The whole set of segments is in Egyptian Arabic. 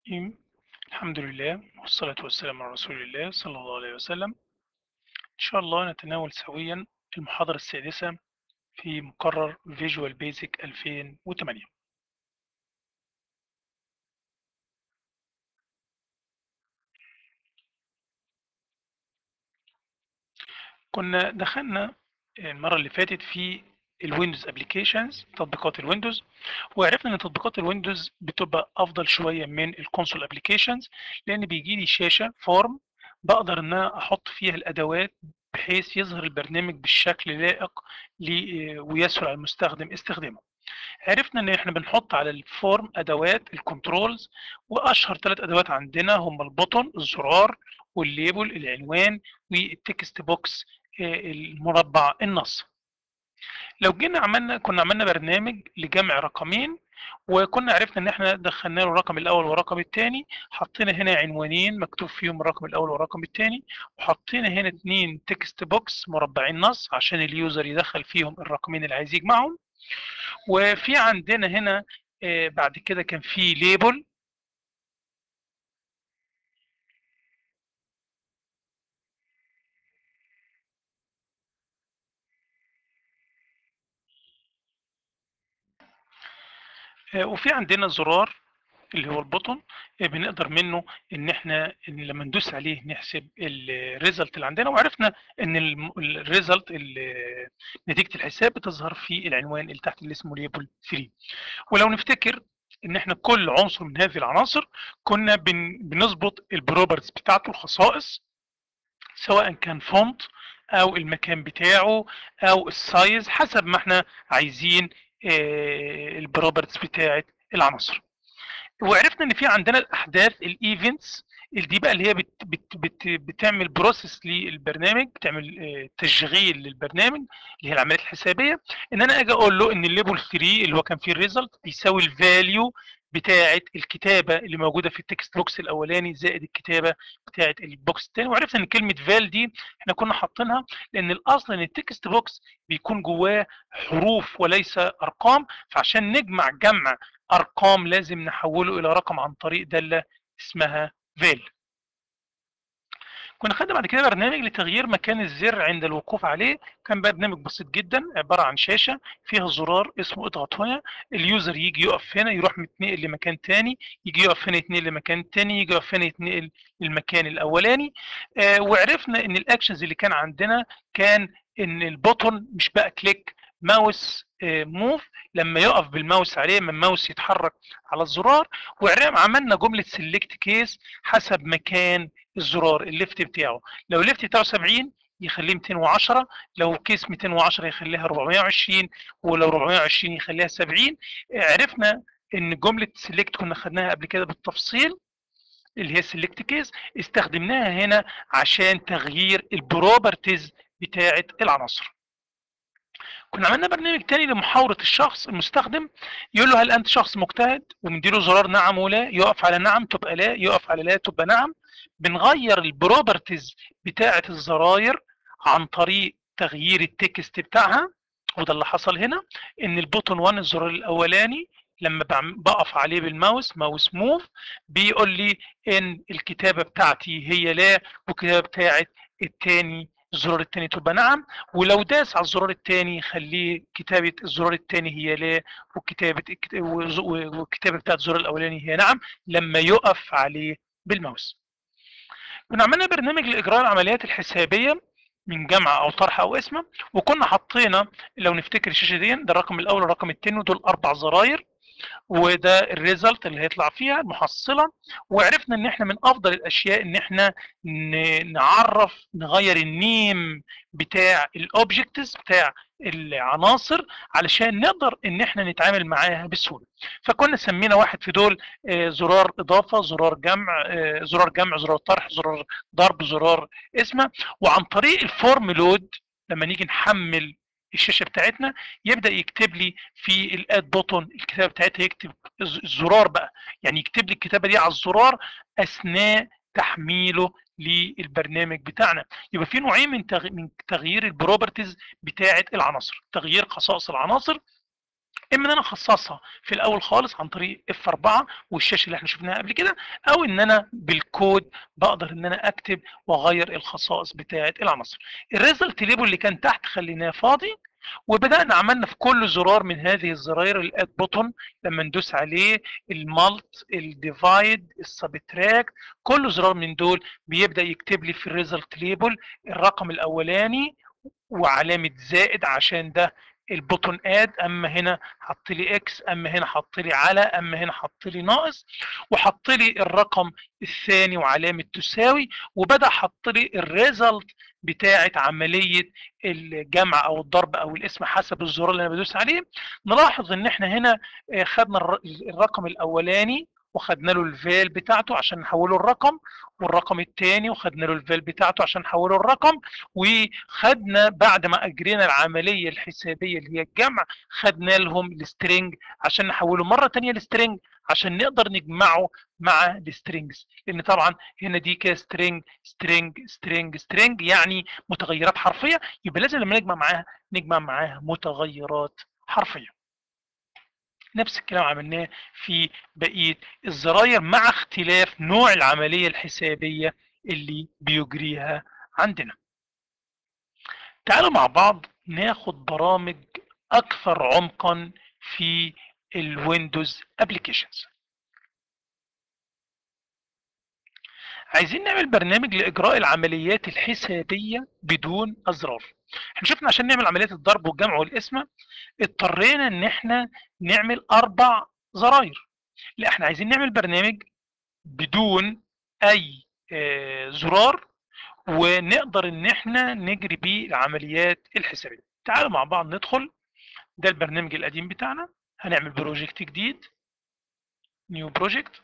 الرحيم الحمد لله والصلاة والسلام على رسول الله صلى الله عليه وسلم إن شاء الله نتناول سويا المحاضرة السادسة في مقرر Visual Basic 2008 كنا دخلنا المرة اللي فاتت في الويندوز ابلكيشنز تطبيقات الويندوز وعرفنا ان تطبيقات الويندوز بتبقى افضل شويه من الكونسول ابلكيشنز لان بيجي لي شاشه فورم بقدر ان انا احط فيها الادوات بحيث يظهر البرنامج بالشكل اللائق ويسهل على المستخدم استخدامه عرفنا ان احنا بنحط على الفورم ادوات الكنترولز واشهر ثلاث ادوات عندنا هم البوتون الزرار والليبل العنوان والتكست بوكس المربع النص لو جينا عملنا كنا عملنا برنامج لجمع رقمين وكنا عرفنا ان احنا دخلنا له الرقم الاول والرقم الثاني حطينا هنا عنوانين مكتوب فيهم الرقم الاول والرقم الثاني وحطينا هنا اثنين تكست بوكس مربعين نص عشان اليوزر يدخل فيهم الرقمين اللي عايز يجمعهم وفي عندنا هنا بعد كده كان في ليبل وفي عندنا زرار اللي هو البوتون بنقدر منه ان احنا إن لما ندوس عليه نحسب الريزلت اللي عندنا وعرفنا ان الريزلت نتيجه الحساب بتظهر في العنوان اللي تحت اللي اسمه ليبل 3 ولو نفتكر ان احنا كل عنصر من هذه العناصر كنا بن بنظبط البروبرتيز بتاعته الخصائص سواء كان فونت او المكان بتاعه او السايز حسب ما احنا عايزين البروبرتيز بتاعه العناصر وعرفنا ان في عندنا الاحداث الايفنتس دي بقى اللي هي بت بت بت بتعمل بروسيس للبرنامج بتعمل تشغيل للبرنامج اللي هي العمليات الحسابيه ان انا اجي اقول له ان الليبل 3 اللي هو كان فيه الريزلت بيساوي الفاليو بتاعه الكتابه اللي موجوده في التكست بوكس الاولاني زائد الكتابه بتاعه البوكس الثاني وعرفنا ان كلمه فال دي احنا كنا حاطينها لان الاصل ان التكست بوكس بيكون جواه حروف وليس ارقام فعشان نجمع جمع ارقام لازم نحوله الى رقم عن طريق داله اسمها فال كنا خدنا بعد كده برنامج لتغيير مكان الزر عند الوقوف عليه كان برنامج بسيط جدا عباره عن شاشه فيها زرار اسمه اضغط هنا اليوزر يجي يقف هنا يروح متنقل لمكان تاني يجي يقف هنا يتنقل لمكان تاني يجي يقف هنا يتنقل للمكان الاولاني آه وعرفنا ان الاكشنز اللي كان عندنا كان ان البوتون مش بقى كليك ماوس موف لما يقف بالماوس عليه لما الماوس يتحرك على الزرار وعملنا جمله سيلكت كيس حسب مكان الزرار الليفت بتاعه لو الليفت بتاعه 70 يخليه 210 لو كيس 210 يخليها 420 ولو 420 يخليها 70 عرفنا ان جمله سيلكت كنا خدناها قبل كده بالتفصيل اللي هي سيلكت كيس استخدمناها هنا عشان تغيير البروبرتيز بتاعه العناصر كنا عملنا برنامج تاني لمحاورة الشخص المستخدم يقول له هل أنت شخص مجتهد ومديله زرار نعم ولا يقف على نعم تبقى لا يقف على لا تبقى نعم بنغير البروبرتيز بتاعة الزراير عن طريق تغيير التكست بتاعها وده اللي حصل هنا ان البوتون 1 الزرار الاولاني لما بقف عليه بالماوس ماوس موف بيقول لي ان الكتابه بتاعتي هي لا والكتابه بتاعت التاني الزرار الثاني تبقى نعم ولو داس على الزرار الثاني يخليه كتابه الزرار الثاني هي لا وكتابه والكتابه بتاعت الزرار الاولاني هي نعم لما يقف عليه بالماوس. كنا عملنا برنامج لاجراء العمليات الحسابيه من جمع او طرح او اسم وكنا حطينا لو نفتكر الشاشه دي ده الرقم الاول والرقم الثاني ودول اربع زراير وده الريزلت اللي هيطلع فيها المحصله وعرفنا ان احنا من افضل الاشياء ان احنا نعرف نغير النيم بتاع الاوبجكتس بتاع العناصر علشان نقدر ان احنا نتعامل معاها بسهوله فكنا سمينا واحد في دول زرار اضافه زرار جمع زرار جمع زرار طرح زرار ضرب زرار اسمه وعن طريق الفورم لود لما نيجي نحمل الشاشه بتاعتنا يبدا يكتب لي في الاد بوتون الكتابه بتاعتها يكتب الزرار بقى يعني يكتب لي الكتابه دي على الزرار اثناء تحميله للبرنامج بتاعنا يبقى في نوعين من من تغيير البروبرتيز بتاعه العناصر تغيير خصائص العناصر اما ان انا اخصصها في الاول خالص عن طريق اف 4 والشاشه اللي احنا شفناها قبل كده او ان انا بالكود بقدر ان انا اكتب واغير الخصائص بتاعه العناصر الريزلت ليبل اللي كان تحت خليناه فاضي وبدانا عملنا في كل زرار من هذه الزراير الاد بوتون لما ندوس عليه المالت الديفايد السبتراكت كل زرار من دول بيبدا يكتب لي في الريزلت ليبل الرقم الاولاني وعلامه زائد عشان ده البوتون اد اما هنا حط لي اكس اما هنا حط لي على اما هنا حط لي ناقص وحط لي الرقم الثاني وعلامه تساوي وبدا حط لي الريزلت بتاعه عمليه الجمع او الضرب او الاسم حسب الزرار اللي انا بدوس عليه نلاحظ ان احنا هنا خدنا الرقم الاولاني وخدنا له الفال بتاعته عشان نحوله الرقم والرقم الثاني وخدنا له الفال بتاعته عشان نحوله الرقم وخدنا بعد ما اجرينا العمليه الحسابيه اللي هي الجمع خدنا لهم السترنج عشان نحوله مره ثانيه لسترنج عشان نقدر نجمعه مع السترنجز لان طبعا هنا دي كده سترنج سترنج سترنج سترنج يعني متغيرات حرفيه يبقى لازم لما نجمع معاها نجمع معاها متغيرات حرفيه نفس الكلام عملناه في بقيه الزراير مع اختلاف نوع العمليه الحسابيه اللي بيجريها عندنا تعالوا مع بعض ناخد برامج اكثر عمقا في الويندوز ابلكيشنز عايزين نعمل برنامج لاجراء العمليات الحسابيه بدون ازرار احنا شفنا عشان نعمل عمليات الضرب والجمع والقسمه اضطرينا ان احنا نعمل اربع زراير لا احنا عايزين نعمل برنامج بدون اي آه زرار ونقدر ان احنا نجري بيه العمليات الحسابيه تعالوا مع بعض ندخل ده البرنامج القديم بتاعنا هنعمل بروجكت جديد نيو بروجكت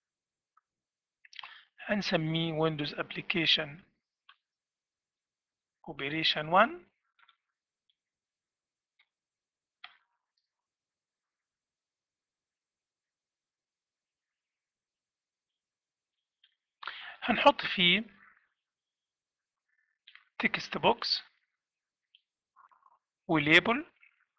هنسميه ويندوز ابلكيشن اوبريشن 1 هنحط فيه تكست بوكس وليبل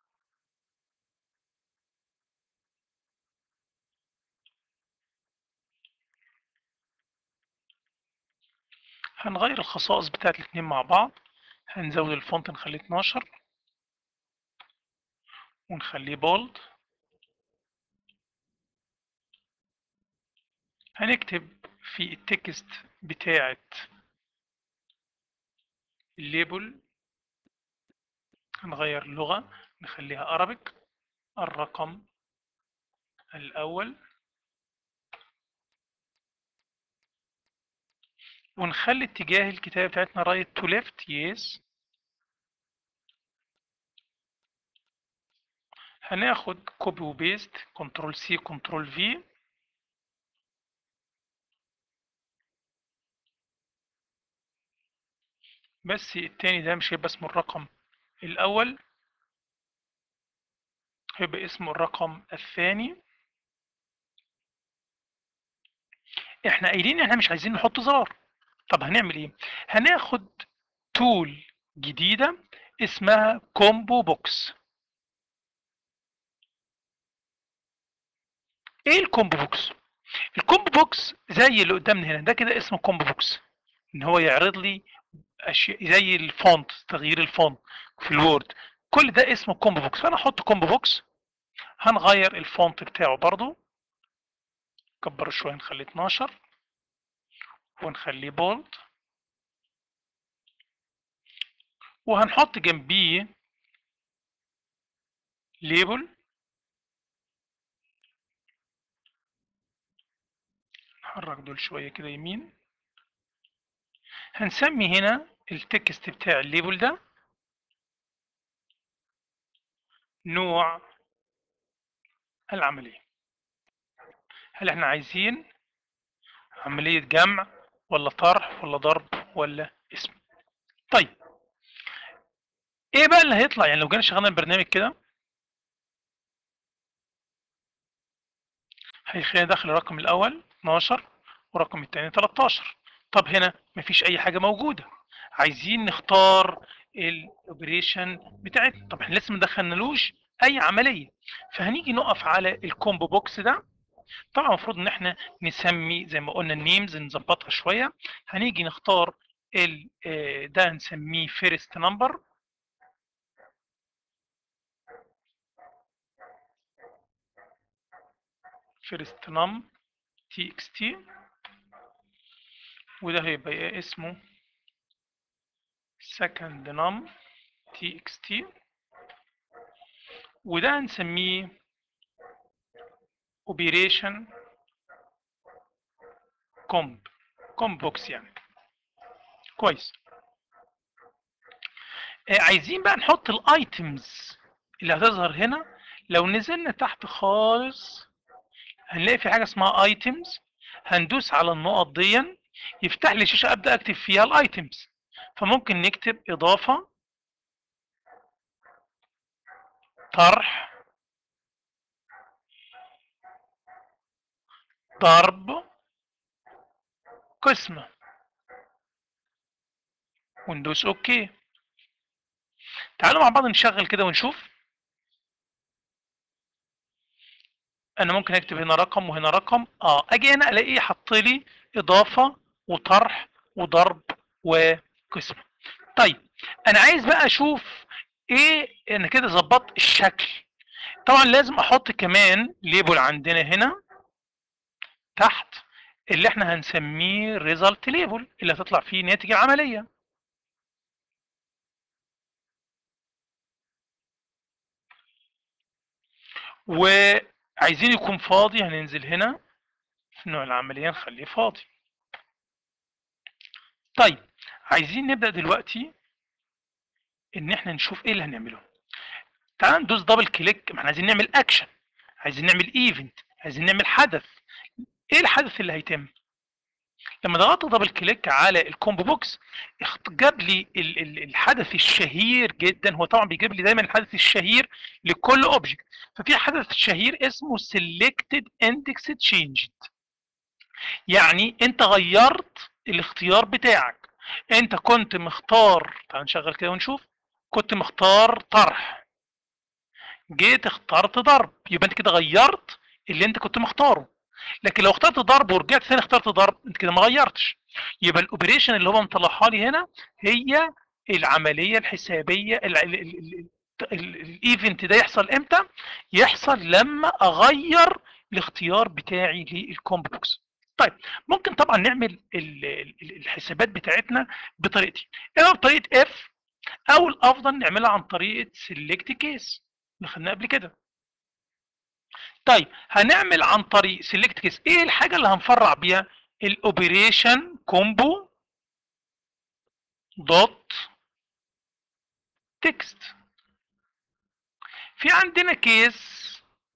هنغير الخصائص بتاعت الاثنين مع بعض هنزود الفونت نخليه 12 ونخليه بولد هنكتب في التكست بتاعت الليبل هنغير اللغة نخليها Arabic الرقم الأول ونخلي اتجاه الكتابة بتاعتنا right to left yes هناخد كوبي وبيست كنترول سي كنترول في بس التاني ده مش هيبقى اسمه الرقم الأول هيبقى اسمه الرقم الثاني احنا قايلين احنا مش عايزين نحط زرار طب هنعمل ايه هناخد تول جديدة اسمها كومبو بوكس ايه الكومبو بوكس الكومبو بوكس زي اللي قدامنا هنا ده كده اسمه كومبو بوكس ان هو يعرض لي اشياء زي الفونت تغيير الفونت في الوورد كل ده اسمه كومبو بوكس فانا احط كومبو بوكس هنغير الفونت بتاعه برضو نكبره شويه نخليه 12 ونخليه بولد وهنحط جنبيه ليبل نحرك دول شويه كده يمين هنسمي هنا التكست بتاع الليبل ده نوع العملية هل احنا عايزين عملية جمع ولا طرح ولا ضرب ولا اسم طيب ايه بقى اللي هيطلع يعني لو جينا شغلنا البرنامج كده هيخلينا داخل الرقم الاول 12 والرقم الثاني 13 طب هنا مفيش اي حاجه موجوده عايزين نختار الاوبريشن بتاعتنا طب احنا لسه ما دخلنالوش اي عمليه فهنيجي نقف على الكومبو بوكس ده طبعا المفروض ان احنا نسمي زي ما قلنا النيمز نظبطها شويه هنيجي نختار ال ده نسميه فيرست نمبر فيرست نم تي اكس تي وده هيبقى اسمه second num txt وده هنسميه operation comb comb box يعني كويس آه عايزين بقى نحط الايتمز اللي هتظهر هنا لو نزلنا تحت خالص هنلاقي في حاجه اسمها ايتمز هندوس على النقط دي يفتح لي شاشه ابدا اكتب فيها الايتمز فممكن نكتب إضافة طرح ضرب قسمة وندوس اوكي تعالوا مع بعض نشغل كده ونشوف انا ممكن اكتب هنا رقم وهنا رقم اه اجي هنا الاقيه حط لي اضافه وطرح وضرب وقسمه طيب انا عايز بقى اشوف ايه انا كده ظبطت الشكل طبعا لازم احط كمان ليبل عندنا هنا تحت اللي احنا هنسميه ريزلت ليبل اللي هتطلع فيه ناتج العمليه وعايزين يكون فاضي هننزل هنا في نوع العملية نخليه فاضي طيب عايزين نبدأ دلوقتي ان احنا نشوف ايه اللي هنعمله تعال ندوس دبل كليك ما احنا عايزين نعمل اكشن عايزين نعمل ايفنت عايزين نعمل حدث ايه الحدث اللي هيتم لما ضغطت دبل كليك على الكومبو بوكس جاب لي ال- ال- الحدث الشهير جدا هو طبعا بيجيب لي دايما الحدث الشهير لكل اوبجكت ففي حدث شهير اسمه selected index changed يعني انت غيرت الاختيار بتاعك انت كنت مختار تعال نشغل كده ونشوف كنت مختار طرح جيت اخترت ضرب يبقى انت كده غيرت اللي انت كنت مختاره لكن لو اخترت ضرب ورجعت ثاني اخترت ضرب انت كده ما غيرتش يبقى الاوبريشن اللي هو مطلعها لي هنا هي العمليه الحسابيه الايفنت ده يحصل امتى يحصل لما اغير الاختيار بتاعي للكومبو بوكس طيب ممكن طبعا نعمل ال- ال- الحسابات بتاعتنا بطريقتين اما بطريقه اف او الافضل نعملها عن طريقه سيلكت كيس اللي خدناها قبل كده طيب هنعمل عن طريق سيلكت كيس ايه الحاجه اللي هنفرع بيها الاوبريشن كومبو دوت تكست في عندنا كيس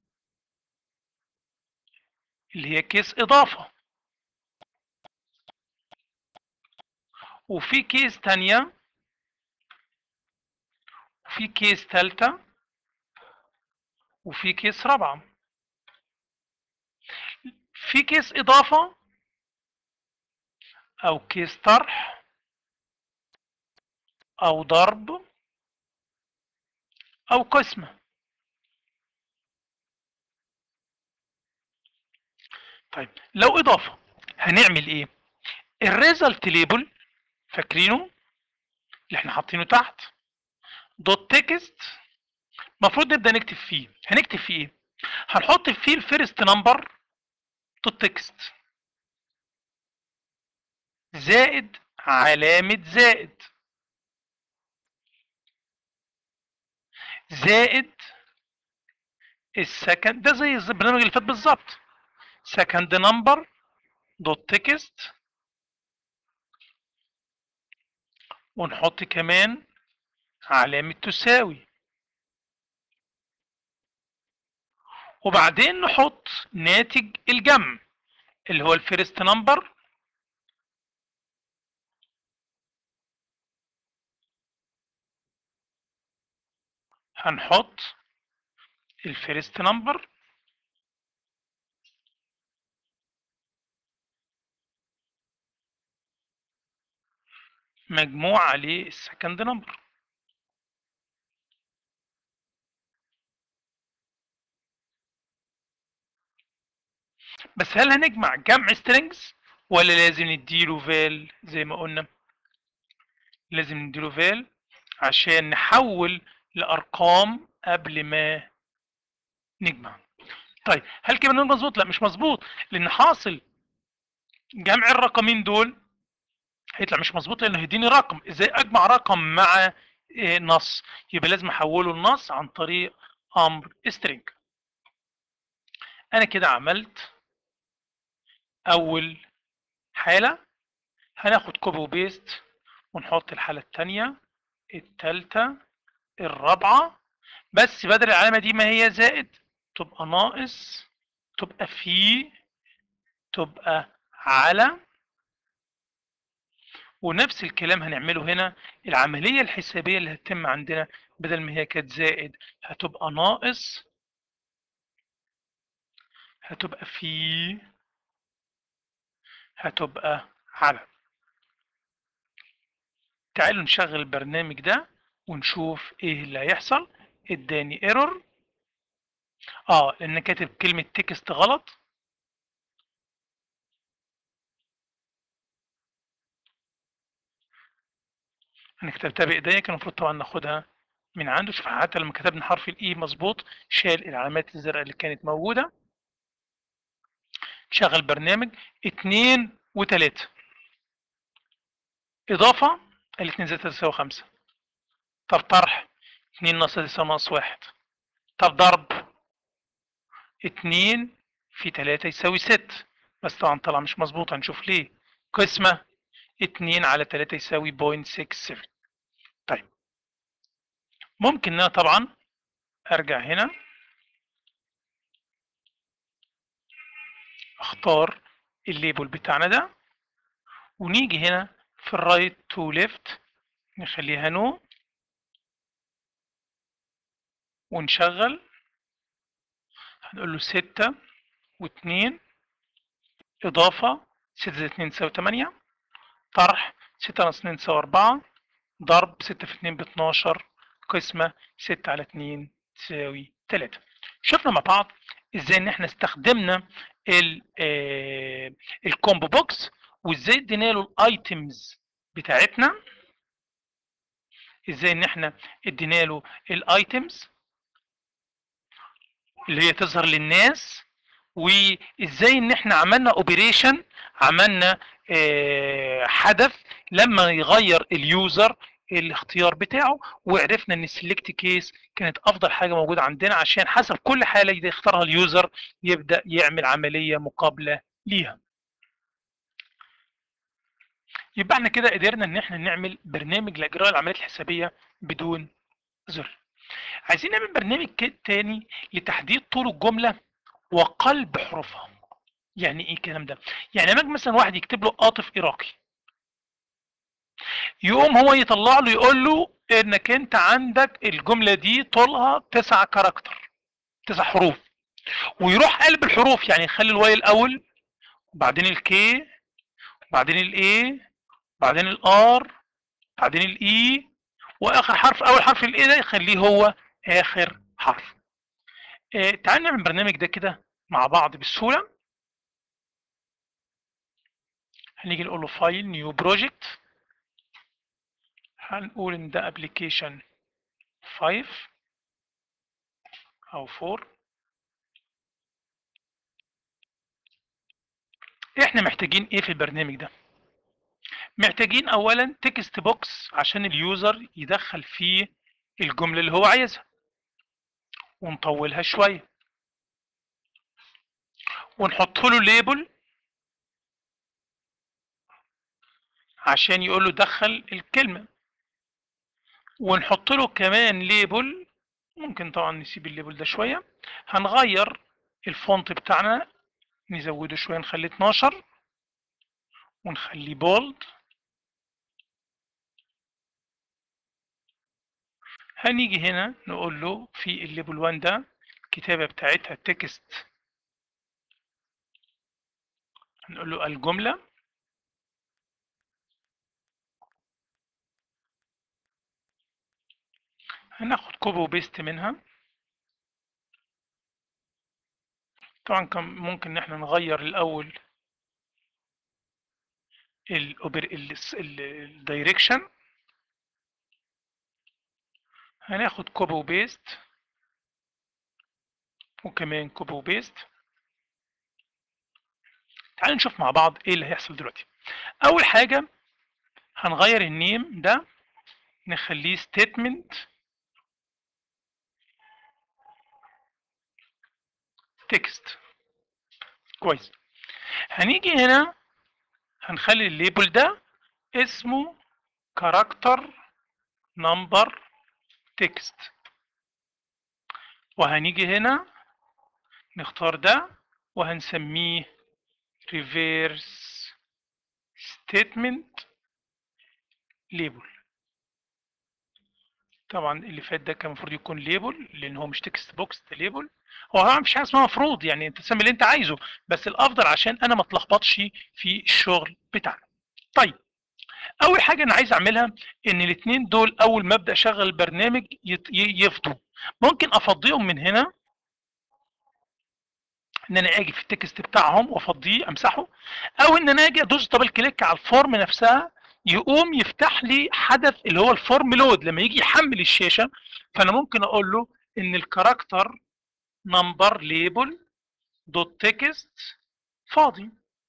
اللي هي كيس اضافه وفي كيس تانية وفي كيس تالتة وفي كيس رابعة في كيس إضافة أو كيس طرح أو ضرب أو قسمة طيب لو إضافة هنعمل إيه؟ الريزلت ليبل فاكرينه اللي احنا حاطينه تحت دوت تكست المفروض نبدا نكتب فيه هنكتب فيه ايه هنحط فيه الفيرست نمبر دوت تكست زائد علامة زائد زائد السكند ده زي البرنامج اللي فات بالظبط سكند نمبر دوت تكست ونحط كمان علامة تساوي وبعدين نحط ناتج الجمع اللي هو الفيرست نمبر هنحط الفيرست نمبر مجموع عليه السكند نمبر بس هل هنجمع جمع سترينجز ولا لازم نديله فال زي ما قلنا لازم نديله فال عشان نحول لارقام قبل ما نجمع طيب هل كده بنقول مظبوط لا مش مظبوط لان حاصل جمع الرقمين دول هيطلع مش مظبوط لانه هيديني رقم ازاي اجمع رقم مع إيه نص يبقى لازم احوله لنص عن طريق امر string انا كده عملت اول حالة هناخد كوبي وبيست ونحط الحالة التانية التالتة الرابعة بس بدل العلامة دي ما هي زائد تبقى ناقص تبقى في تبقى على ونفس الكلام هنعمله هنا العملية الحسابية اللي هتتم عندنا بدل ما هي كانت زائد هتبقى ناقص هتبقى في هتبقى على تعالوا نشغل البرنامج ده ونشوف ايه اللي هيحصل اداني ايرور اه لان كاتب كلمة تكست غلط انا كتبتها بايديا كان المفروض طبعا ناخدها من عنده شوف حتى لما كتبنا حرف الاي مظبوط شال العلامات الزرقاء اللي كانت موجودة شغل برنامج اتنين وتلاتة اضافة الاتنين زائد تلاتة يساوي خمسة طب طرح اتنين ناقص تلاتة يساوي ناقص واحد طب ضرب اتنين في تلاتة يساوي ست بس طبعا طلع مش مظبوط هنشوف ليه قسمة اتنين على تلاتة يساوي بوينت سكس سفن طيب ممكن ان انا طبعا ارجع هنا اختار الليبل بتاعنا ده ونيجي هنا في الرايت تو ليفت نخليها نو ونشغل هنقول له ستة واتنين إضافة ستة زائد اتنين تساوي تمانية طرح ستة ناقص اتنين تساوي أربعة ضرب ستة في اتنين باتناشر قسمة ستة على اتنين تساوي تلاتة شفنا مع بعض ازاي ان احنا استخدمنا الكومبو بوكس وازاي ادينا له الايتمز بتاعتنا ازاي ان احنا ادينا له الايتمز اللي هي تظهر للناس وازاي ان احنا عملنا اوبريشن عملنا اه حدث لما يغير اليوزر الاختيار بتاعه وعرفنا ان السلكت كيس كانت افضل حاجه موجوده عندنا عشان حسب كل حاله يختارها اليوزر يبدا يعمل عمليه مقابله ليها يبقى احنا كده قدرنا ان احنا نعمل برنامج لاجراء العمليات الحسابيه بدون زر عايزين نعمل برنامج تاني لتحديد طول الجمله وقلب حروفها يعني ايه الكلام ده يعني لما مثلا واحد يكتب له قاطف عراقي يقوم هو يطلع له يقول له انك انت عندك الجمله دي طولها تسع كاركتر تسع حروف ويروح قلب الحروف يعني يخلي الواي الاول وبعدين الكي وبعدين الاي بعدين الار بعدين الاي واخر حرف اول حرف الاي ده يخليه هو اخر حرف آه تعال نعمل البرنامج ده كده مع بعض بسهوله هنيجي نقول له فايل نيو بروجكت هنقول ان ده ابلكيشن 5 او 4 احنا محتاجين ايه في البرنامج ده محتاجين اولا تكست بوكس عشان اليوزر يدخل فيه الجملة اللي هو عايزها ونطولها شوية ونحط له ليبل عشان يقول له دخل الكلمة ونحط له كمان ليبل ممكن طبعا نسيب الليبل ده شوية هنغير الفونت بتاعنا نزوده شوية نخليه 12 ونخليه بولد هنيجي هنا نقول له في الليبل 1 ده الكتابة بتاعتها تكست هنقول له الجملة هناخد كوبي وبيست منها طبعا كان ممكن ان احنا نغير الاول الدايركشن هناخد كوبي وبيست وكمان كوبي وبيست تعالوا نشوف مع بعض ايه اللي هيحصل دلوقتي اول حاجه هنغير النيم ده نخليه statement text كويس هنيجي هنا هنخلي الليبل ده اسمه character number text وهنيجي هنا نختار ده وهنسميه reverse statement label طبعا اللي فات ده كان المفروض يكون ليبل لان هو مش تكست بوكس ده ليبل هو طبعا مفيش حاجه اسمها مفروض يعني انت تسمي اللي انت عايزه بس الافضل عشان انا ما اتلخبطش في الشغل بتاعنا طيب اول حاجه انا عايز اعملها ان الاثنين دول اول ما ابدا اشغل البرنامج يفضوا ممكن افضيهم من هنا ان انا اجي في التكست بتاعهم وافضيه امسحه او ان انا اجي ادوس دبل كليك على الفورم نفسها يقوم يفتح لي حدث اللي هو الفورم لود لما يجي يحمل الشاشه فانا ممكن اقول له ان الكاركتر نمبر ليبل دوت تكست فاضي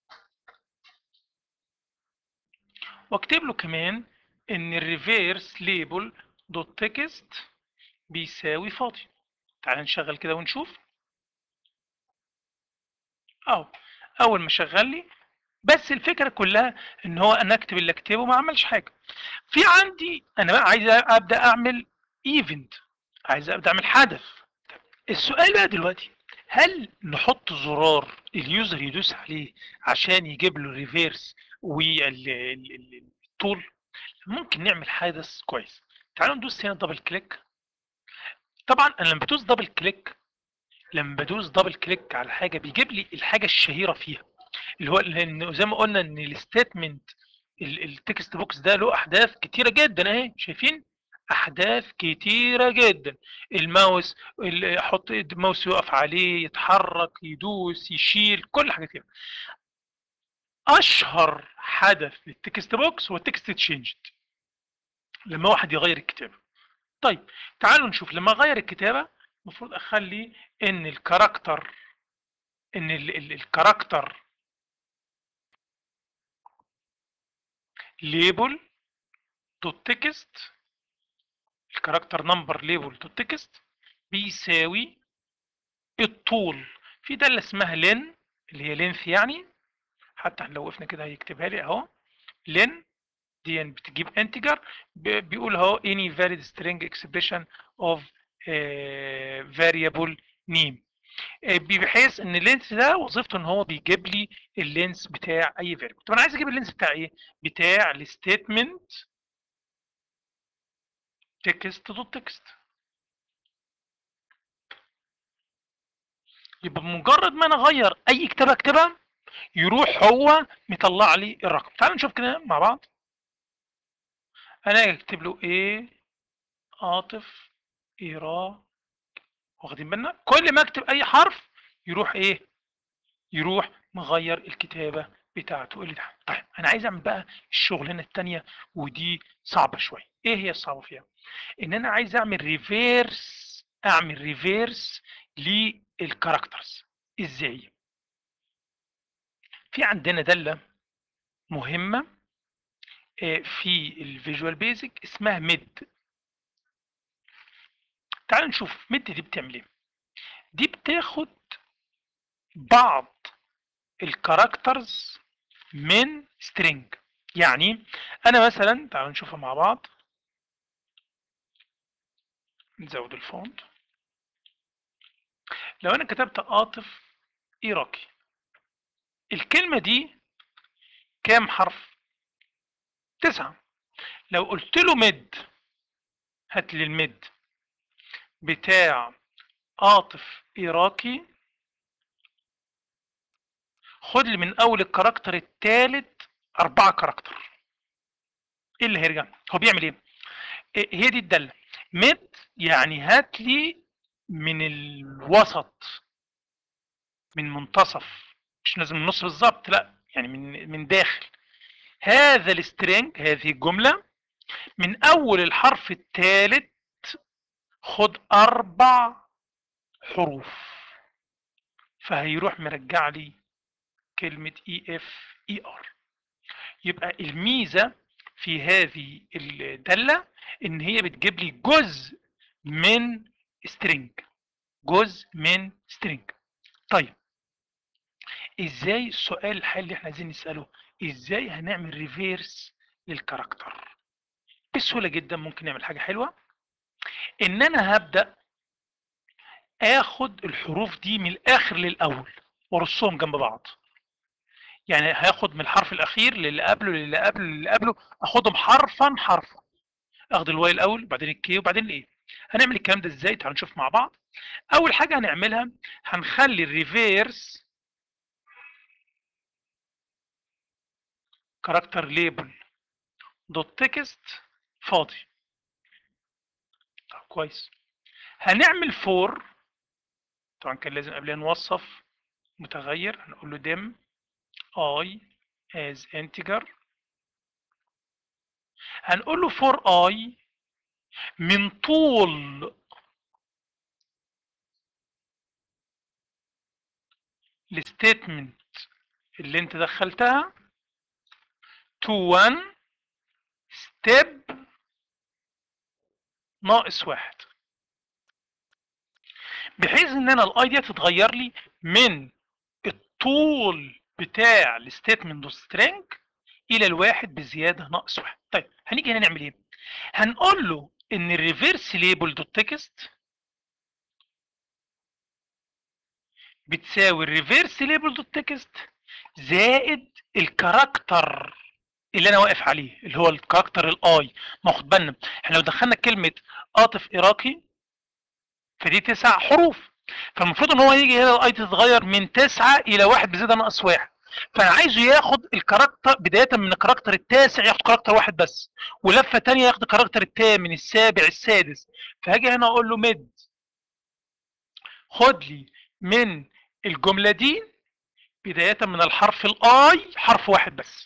واكتب له كمان ان الريفيرس ليبل دوت تكست بيساوي فاضي تعال نشغل كده ونشوف اهو اول ما شغل لي بس الفكره كلها ان هو انا اكتب اللي اكتبه ما عملش حاجه في عندي انا بقى عايز ابدا اعمل ايفنت عايز ابدا اعمل حدث السؤال بقى دلوقتي هل نحط زرار اليوزر يدوس عليه عشان يجيب له ريفيرس والطول ممكن نعمل حدث كويس تعالوا ندوس هنا دبل كليك طبعا انا لما بدوس دبل كليك لما بدوس دبل كليك على حاجه بيجيب لي الحاجه الشهيره فيها اللي هو لان زي ما قلنا ان الستيتمنت التكست بوكس ده له احداث كتيره جدا اهي شايفين احداث كتيره جدا الماوس اللي احط الماوس يقف عليه يتحرك يدوس يشيل كل حاجه كده اشهر حدث للتكست بوكس هو التكست تشينجد لما واحد يغير الكتابه طيب تعالوا نشوف لما اغير الكتابه المفروض اخلي ان الكاركتر ان الكاركتر ليبل دوت تكست الكاركتر نمبر ليبل دوت تكست بيساوي الطول في داله اسمها لين اللي هي لينث يعني حتى لو وقفنا كده هيكتبها لي اهو لين دي بتجيب انتجر بيقول اهو any valid string expression of uh, variable name بحيث ان اللينس ده وظيفته ان هو بيجيب لي اللينس بتاع اي فاريبل طب انا عايز اجيب اللينس بتاع ايه بتاع الستيتمنت تكست دوت تكست يبقى بمجرد ما انا اغير اي كتابه اكتبها يروح هو مطلع لي الرقم تعالوا نشوف كده مع بعض انا اكتب له ايه عاطف ايرا واخدين بالنا كل ما اكتب اي حرف يروح ايه يروح مغير الكتابه بتاعته اللي تحت طيب انا عايز اعمل بقى الشغلانه الثانيه ودي صعبه شويه ايه هي الصعبه فيها ان انا عايز اعمل ريفيرس اعمل ريفيرس للكاركترز ازاي في عندنا داله مهمه في الفيجوال بيزك اسمها ميد تعالوا نشوف ميد دي بتعمل ايه دي بتاخد بعض الكاركترز من سترينج يعني انا مثلا تعالوا نشوفها مع بعض نزود الفونت لو انا كتبت عاطف ايراقي الكلمه دي كام حرف تسعة لو قلت له مد هات لي المد بتاع عاطف عراقي خد لي من اول الكاركتر الثالث اربعة كاركتر ايه اللي هيرجع هو بيعمل ايه هي دي الداله مد يعني هات لي من الوسط من منتصف مش لازم النص بالظبط لا يعني من من داخل هذا السترينج هذه الجملة من أول الحرف الثالث خد أربع حروف فهيروح مرجع لي كلمة اي اف اي ار يبقى الميزة في هذه الدالة ان هي بتجيب لي جزء من string جزء من string طيب ازاي السؤال الحالي اللي احنا عايزين نسأله ازاي هنعمل ريفيرس للكاركتر بسهولة جدا ممكن نعمل حاجة حلوة ان انا هبدأ اخد الحروف دي من الاخر للاول وارصهم جنب بعض يعني هاخد من الحرف الاخير للي قبله للي قبله للي قبله اخدهم حرفا حرفا اخد الواي الاول وبعدين الكي وبعدين الايه هنعمل الكلام ده ازاي تعالوا نشوف مع بعض اول حاجه هنعملها هنخلي الريفيرس كاركتر ليبل دوت تكست فاضي طب كويس هنعمل فور طبعا كان لازم قبلها نوصف متغير هنقول له dim i as integer هنقول له for i من طول الستيتمنت اللي انت دخلتها to one step ناقص واحد بحيث ان انا الاي دي تتغير لي من الطول بتاع الستيتمنت دوت سترينج الى الواحد بزياده ناقص واحد طيب هنيجي هنا نعمل ايه هنقول له ان الريفيرس ليبل دوت تكست بتساوي الريفيرس ليبل دوت تكست زائد الكاركتر اللي انا واقف عليه اللي هو الكاركتر الاي ما خد بالنا احنا لو دخلنا كلمه قاطف عراقي فدي تسع حروف فالمفروض ان هو يجي هنا الاي تتغير من تسعة الى واحد بزيادة ناقص واحد فانا عايزه ياخد الكاركتر بداية من الكاركتر التاسع ياخد كاركتر واحد بس ولفة تانية ياخد الكاركتر الثامن السابع السادس فهاجي هنا اقول له مد خد لي من الجملة دي بداية من الحرف الاي حرف واحد بس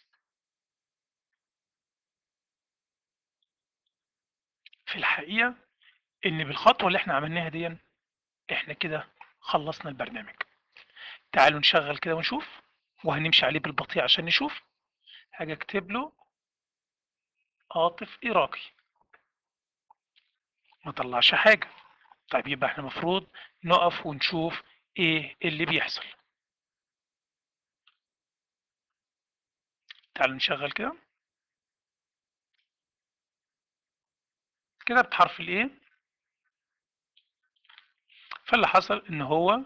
في الحقيقة ان بالخطوة اللي احنا عملناها دي احنا كده خلصنا البرنامج تعالوا نشغل كده ونشوف وهنمشي عليه بالبطيء عشان نشوف هاجي اكتب له عاطف عراقي ما طلعش حاجة طيب يبقى احنا المفروض نقف ونشوف ايه اللي بيحصل تعالوا نشغل كده كده بحرف الايه فاللي حصل ان هو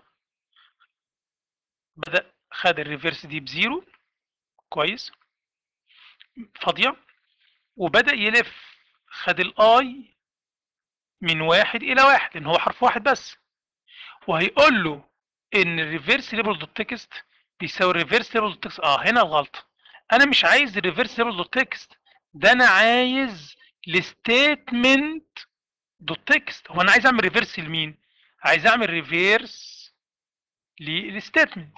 بدأ خد الريفرس دي بزيرو كويس فاضية وبدأ يلف خد الاي من واحد الى واحد لان هو حرف واحد بس وهيقول له ان الريفرس ليبل دوت تكست بيساوي الريفرس ليبل دوت تكست اه هنا الغلطة انا مش عايز الريفرس ليبل دوت تكست ده انا عايز الستيتمنت دوت تكست هو انا عايز اعمل ريفرس لمين عايز اعمل ريفيرس للستيتمنت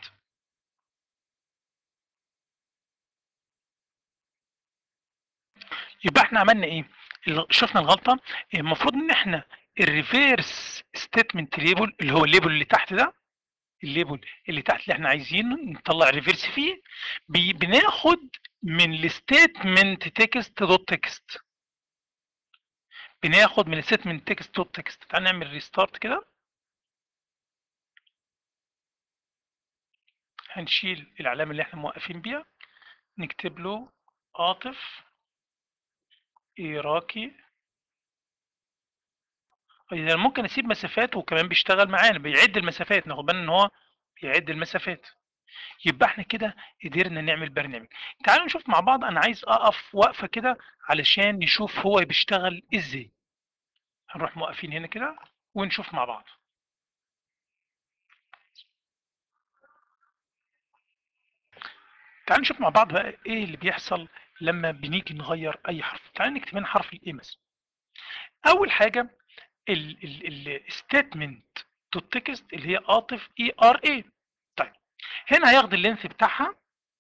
يبقى احنا عملنا ايه شفنا الغلطه المفروض ان احنا الريفيرس ستيتمنت ليبل اللي هو الليبل اللي تحت ده الليبل اللي تحت اللي احنا عايزينه نطلع ريفيرس فيه بناخد من الستيتمنت تكست دوت تكست بناخد من الستيتمنت تكست دوت تكست تعال نعمل ريستارت كده هنشيل العلامة اللي احنا موقفين بيها نكتب له عاطف عراقي إذا ممكن أسيب مسافات وكمان بيشتغل معانا بيعد المسافات ناخد بالنا إن هو بيعد المسافات يبقى احنا كده قدرنا نعمل برنامج تعالوا نشوف مع بعض أنا عايز أقف وقفة كده علشان نشوف هو بيشتغل إزاي هنروح موقفين هنا كده ونشوف مع بعض تعالوا نشوف مع بعض بقى ايه اللي بيحصل لما بنيجي نغير اي حرف تعالوا نكتب هنا حرف الايه مثلا اول حاجه الستيتمنت دوت تكست اللي هي عاطف اي ار اي طيب هنا هياخد اللينث بتاعها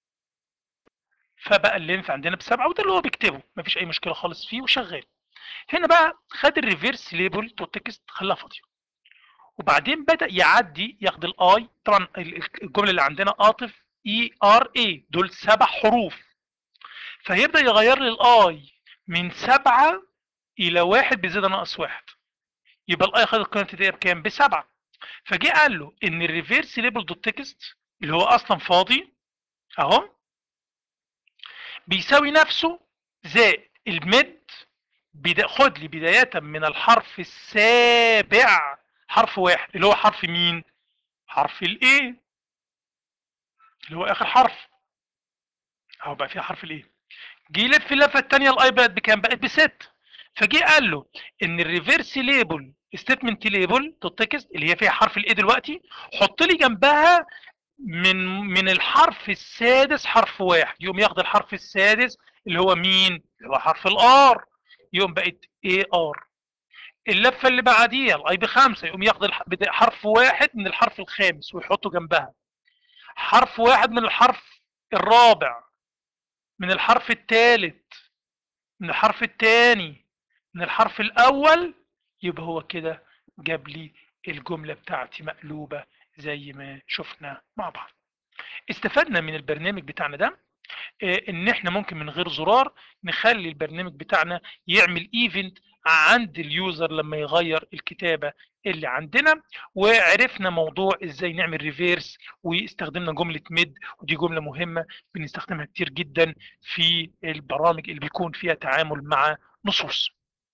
فبقى اللينث عندنا بسبعة وده اللي هو بيكتبه مفيش اي مشكله خالص فيه وشغال هنا بقى خد الريفيرس ليبل تو تكست خلاها فاضيه وبعدين بدا يعدي ياخد الاي طبعا الجمله اللي عندنا عاطف اي ار اي دول سبع حروف فهيبدا يغير لي الاي من سبعه الى واحد بزياده ناقص واحد يبقى الاي خد القيمه الابتدائيه بكام؟ بسبعه فجه قال له ان الريفيرس ليبل دوت تكست اللي هو اصلا فاضي اهو بيساوي نفسه زائد المد بدا خد لي بدايه من الحرف السابع حرف واحد اللي هو حرف مين؟ حرف الايه اللي هو اخر حرف اهو بقى فيها حرف الايه جه يلف اللفه الثانيه الاي بقت بكام؟ بقت بست فجه قال له ان الريفيرس ليبل ستيتمنت ليبل دوت تكست اللي هي فيها حرف الايه دلوقتي حط لي جنبها من من الحرف السادس حرف واحد يقوم ياخد الحرف السادس اللي هو مين؟ اللي هو حرف الار يقوم بقت اي ار اللفه اللي بعديها الاي بخمسه يقوم ياخد الح- بدا- حرف واحد من الحرف الخامس ويحطه جنبها حرف واحد من الحرف الرابع من الحرف الثالث من الحرف الثاني من الحرف الاول يبقى هو كده جاب لي الجمله بتاعتي مقلوبه زي ما شفنا مع بعض استفدنا من البرنامج بتاعنا ده آه، ان احنا ممكن من غير زرار نخلي البرنامج بتاعنا يعمل ايفنت عند اليوزر لما يغير الكتابه اللي عندنا وعرفنا موضوع ازاي نعمل ريفيرس واستخدمنا جمله ميد ودي جمله مهمه بنستخدمها كتير جدا في البرامج اللي بيكون فيها تعامل مع نصوص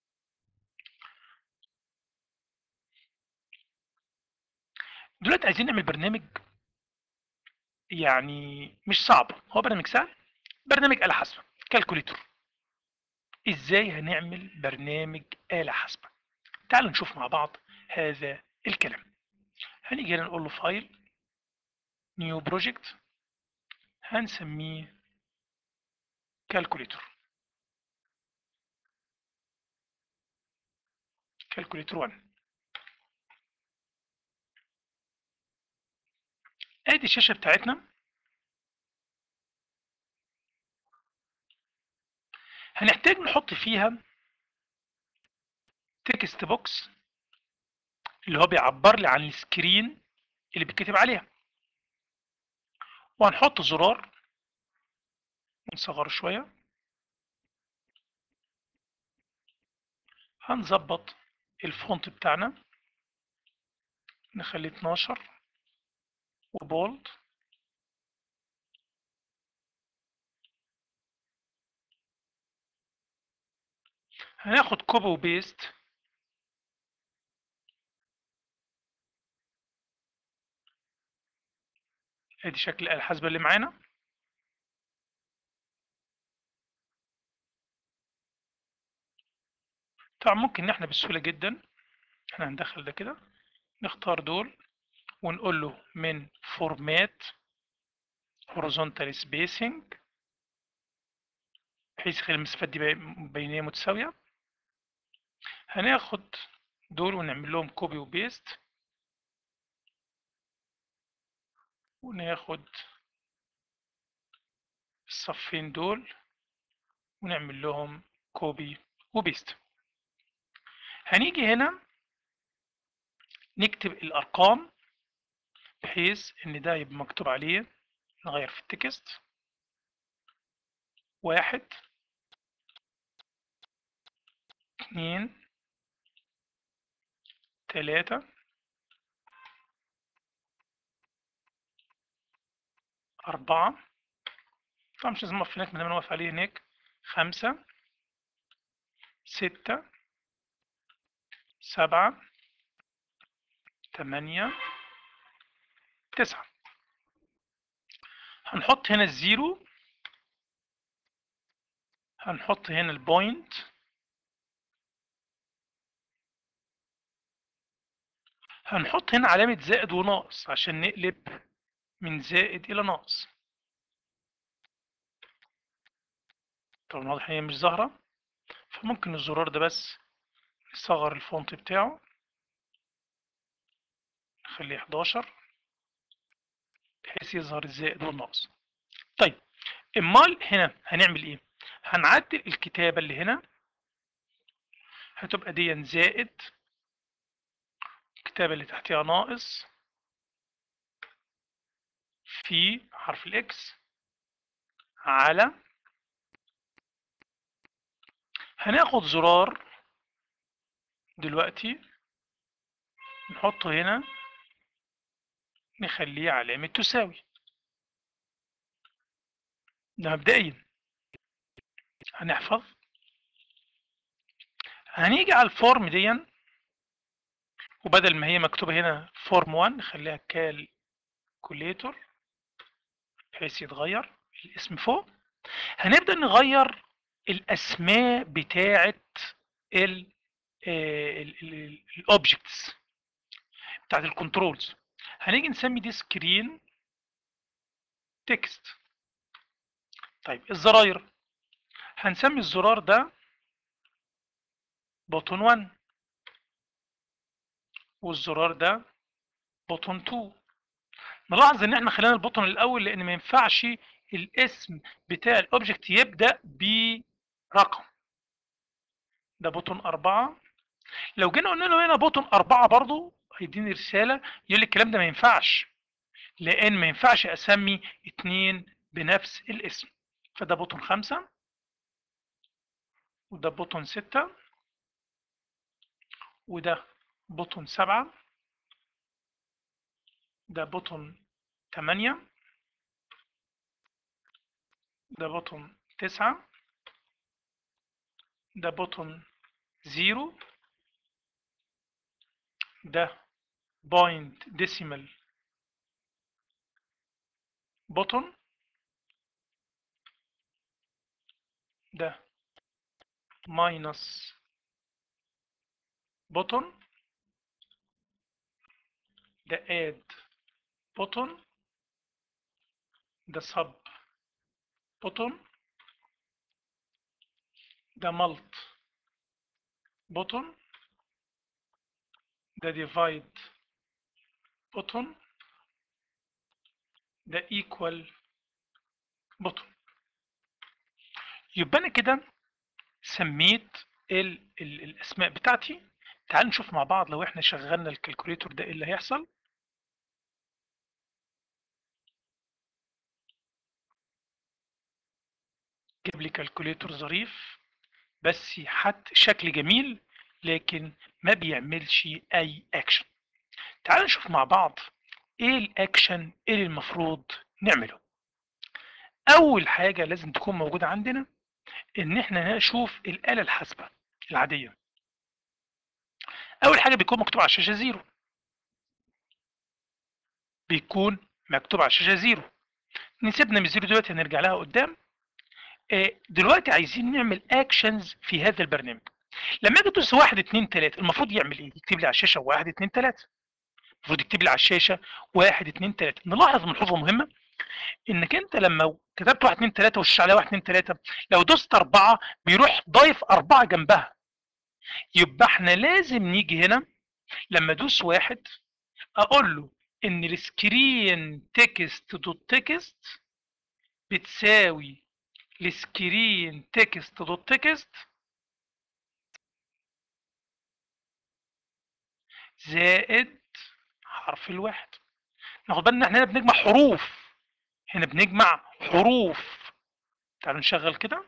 دلوقتي عايزين نعمل برنامج يعني مش صعب هو برنامج سهل برنامج آلة حاسبة كالكوليتور ازاي هنعمل برنامج آلة حاسبة تعالوا نشوف مع بعض هذا الكلام هنيجي هنا نقول له فايل نيو بروجكت هنسميه كالكوليتور كالكوليتور 1 ادي الشاشه بتاعتنا هنحتاج نحط فيها تكست بوكس اللي هو بيعبر لي عن السكرين اللي بيتكتب عليها وهنحط زرار نصغره شويه هنظبط الفونت بتاعنا نخليه 12 وبولد هناخد كوبي وبيست ادي شكل الآلة الحاسبة اللي معانا طبعا ممكن ان احنا بسهولة جدا احنا هندخل ده كده نختار دول ونقول له من فورمات horizontal spacing بحيث يخلي المسافات دي بينية متساوية هناخد دول ونعمل لهم كوبي وبيست وناخد الصفين دول ونعمل لهم كوبي وبيست هنيجي هنا نكتب الأرقام بحيث إن ده يبقى مكتوب عليه نغير في التكست واحد اتنين تلاتة أربعة طبعا مش لازم نقف هناك ما دام نقف عليه هناك خمسة ستة سبعة تمانية تسعة هنحط هنا الزيرو هنحط هنا البوينت هنحط هنا علامة زائد وناقص عشان نقلب من زائد إلى ناقص طبعا واضح هي مش ظاهرة فممكن الزرار ده بس نصغر الفونت بتاعه نخليه 11 بحيث بحيث يظهر الزائد والناقص طيب امال هنا هنعمل ايه هنعدل الكتابة اللي هنا هتبقى دي زائد الكتابة اللي تحتها ناقص في حرف الاكس على هناخد زرار دلوقتي نحطه هنا نخليه علامة تساوي ده مبدئيا هنحفظ هنيجي على الفورم دي وبدل ما هي مكتوبة هنا فورم 1 نخليها كالكوليتور بحيث يتغير الاسم فوق هنبدأ نغير الأسماء بتاعة الاوبجكتس بتاعة الكنترولز هنيجي نسمي دي سكرين تكست طيب الزراير هنسمي الزرار ده بوتون 1 والزرار ده بوتون 2 نلاحظ ان احنا خلينا البوتون الاول لان ما ينفعش الاسم بتاع الاوبجكت يبدا برقم ده بوتون 4 لو جينا قلنا له هنا بوتون 4 برضو هيديني رساله يقول لي الكلام ده ما ينفعش لان ما ينفعش اسمي اتنين بنفس الاسم فده بوتون 5 وده بوتون 6 وده بوتون 7 ده بوتون 8 ده بوتون 9 ده بوتون 0 ده بوينت ديسيمال بوتون ده ماينس بوتون ده اد بوتون ده sub بوتون ده ملت بوتون ده divide بوتون ده equal بوتون يبقى انا كده سميت ال ال الاسماء بتاعتي تعال نشوف مع بعض لو احنا شغلنا الكالكوليتور ده ايه اللي هيحصل جاب لي كالكوليتور ظريف بس حتى شكل جميل لكن ما بيعملش اي اكشن تعال نشوف مع بعض ايه الاكشن اللي المفروض نعمله اول حاجه لازم تكون موجوده عندنا ان احنا نشوف الاله الحاسبه العاديه اول حاجه بيكون مكتوب على الشاشه زيرو بيكون مكتوب على الشاشه زيرو نسيبنا من الزيرو دلوقتي هنرجع لها قدام دلوقتي عايزين نعمل اكشنز في هذا البرنامج لما اجي ادوس 1 2 3 المفروض يعمل ايه يكتب لي على الشاشه 1 2 3 المفروض يكتب لي على الشاشه 1 2 3 نلاحظ ملحوظه مهمه انك انت لما كتبت 1 2 3 والشاشه عليها 1 2 3 لو دوست 4 بيروح ضايف 4 جنبها يبقى احنا لازم نيجي هنا لما ادوس واحد اقول له ان السكرين تكست دوت تكست بتساوي السكرين تكست دوت تكست زائد حرف الواحد ناخد بالنا احنا هنا بنجمع حروف هنا بنجمع حروف تعالوا نشغل كده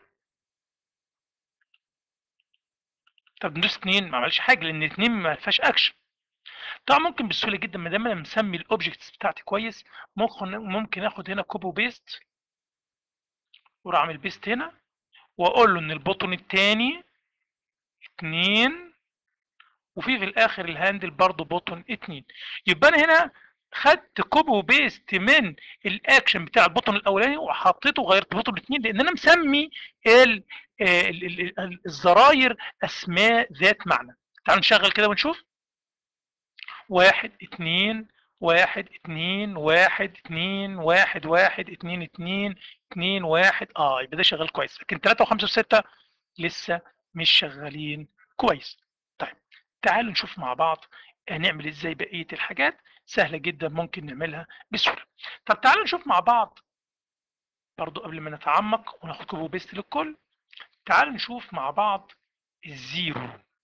طب ندوس اتنين ما عملش حاجه لان اتنين ما فيهاش اكشن طبعا ممكن بسهوله جدا ما دام انا مسمي الاوبجكتس بتاعتي كويس ممكن ممكن اخد هنا كوبي وبيست واروح اعمل بيست هنا واقول له ان البوتون الثاني اتنين وفي في الاخر الهاندل برضه بوتون اتنين يبقى انا هنا خدت كوبي وبيست من الاكشن بتاع البوتون الاولاني وحطيته وغيرت بوتون الاثنين لان انا مسمي ال ال ال الزراير اسماء ذات معنى تعالوا نشغل كده ونشوف واحد اتنين واحد اتنين واحد اتنين واحد واحد اتنين اتنين اتنين واحد اه يبقى ده شغال كويس لكن تلاتة وخمسة وستة لسه مش شغالين كويس طيب تعالوا نشوف مع بعض هنعمل ازاي بقية الحاجات سهله جدا ممكن نعملها بسهوله طب تعالوا نشوف مع بعض برضو قبل ما نتعمق وناخد كوبي بيست للكل تعالوا نشوف مع بعض الزيرو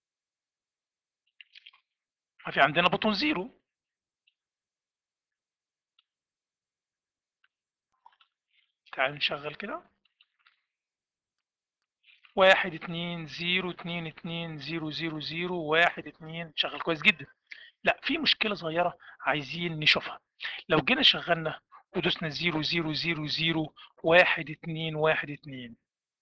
ما في عندنا بطن زيرو تعالوا نشغل كده واحد اتنين زيرو اتنين اتنين زيرو زيرو زيرو واحد اتنين شغل كويس جدا لا في مشكلة صغيرة عايزين نشوفها لو جينا شغلنا ودوسنا زيرو زيرو زيرو زيرو واحد اتنين واحد اتنين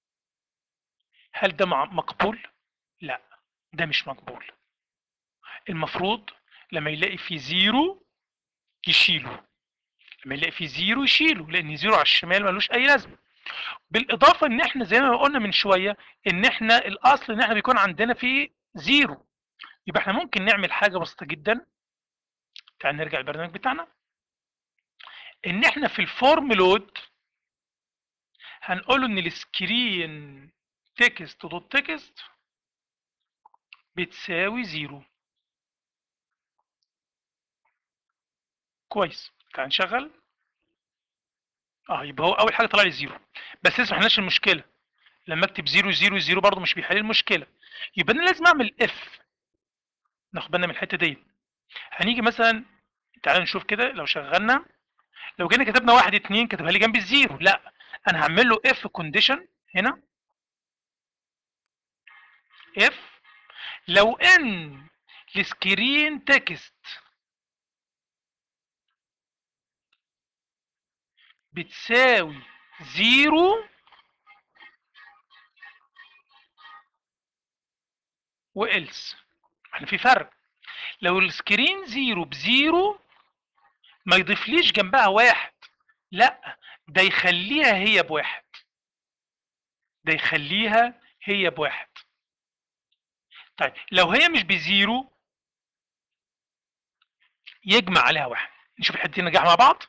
هل ده مع- مقبول؟ لا ده مش مقبول المفروض لما يلاقي في زيرو يشيله لما يلاقي في زيرو يشيله لان زيرو على الشمال ملوش اي لازمه بالاضافه ان احنا زي ما قلنا من شويه ان احنا الاصل ان احنا بيكون عندنا في زيرو يبقى احنا ممكن نعمل حاجه بسيطه جدا تعال نرجع البرنامج بتاعنا ان احنا في الفورم لود هنقول ان السكرين تكست دوت تكست بتساوي زيرو كويس تعال نشغل اه يبقى هو اول حاجه طلع لي زيرو بس لسه ما حلناش المشكله لما اكتب زيرو زيرو زيرو برضه مش بيحل المشكله يبقى انا لازم اعمل اف ناخد بالنا من الحته دي هنيجي مثلا تعالوا نشوف كده لو شغلنا لو جينا كتبنا واحد اتنين كتبها لي جنب الزيرو لا انا هعمل له اف كونديشن هنا اف لو ان السكرين تكست بتساوي زيرو وإلس احنا في فرق لو السكرين زيرو بزيرو ما يضيفليش جنبها واحد لا ده يخليها هي بواحد ده يخليها هي بواحد طيب لو هي مش بزيرو يجمع عليها واحد نشوف الحتتين نجاح مع بعض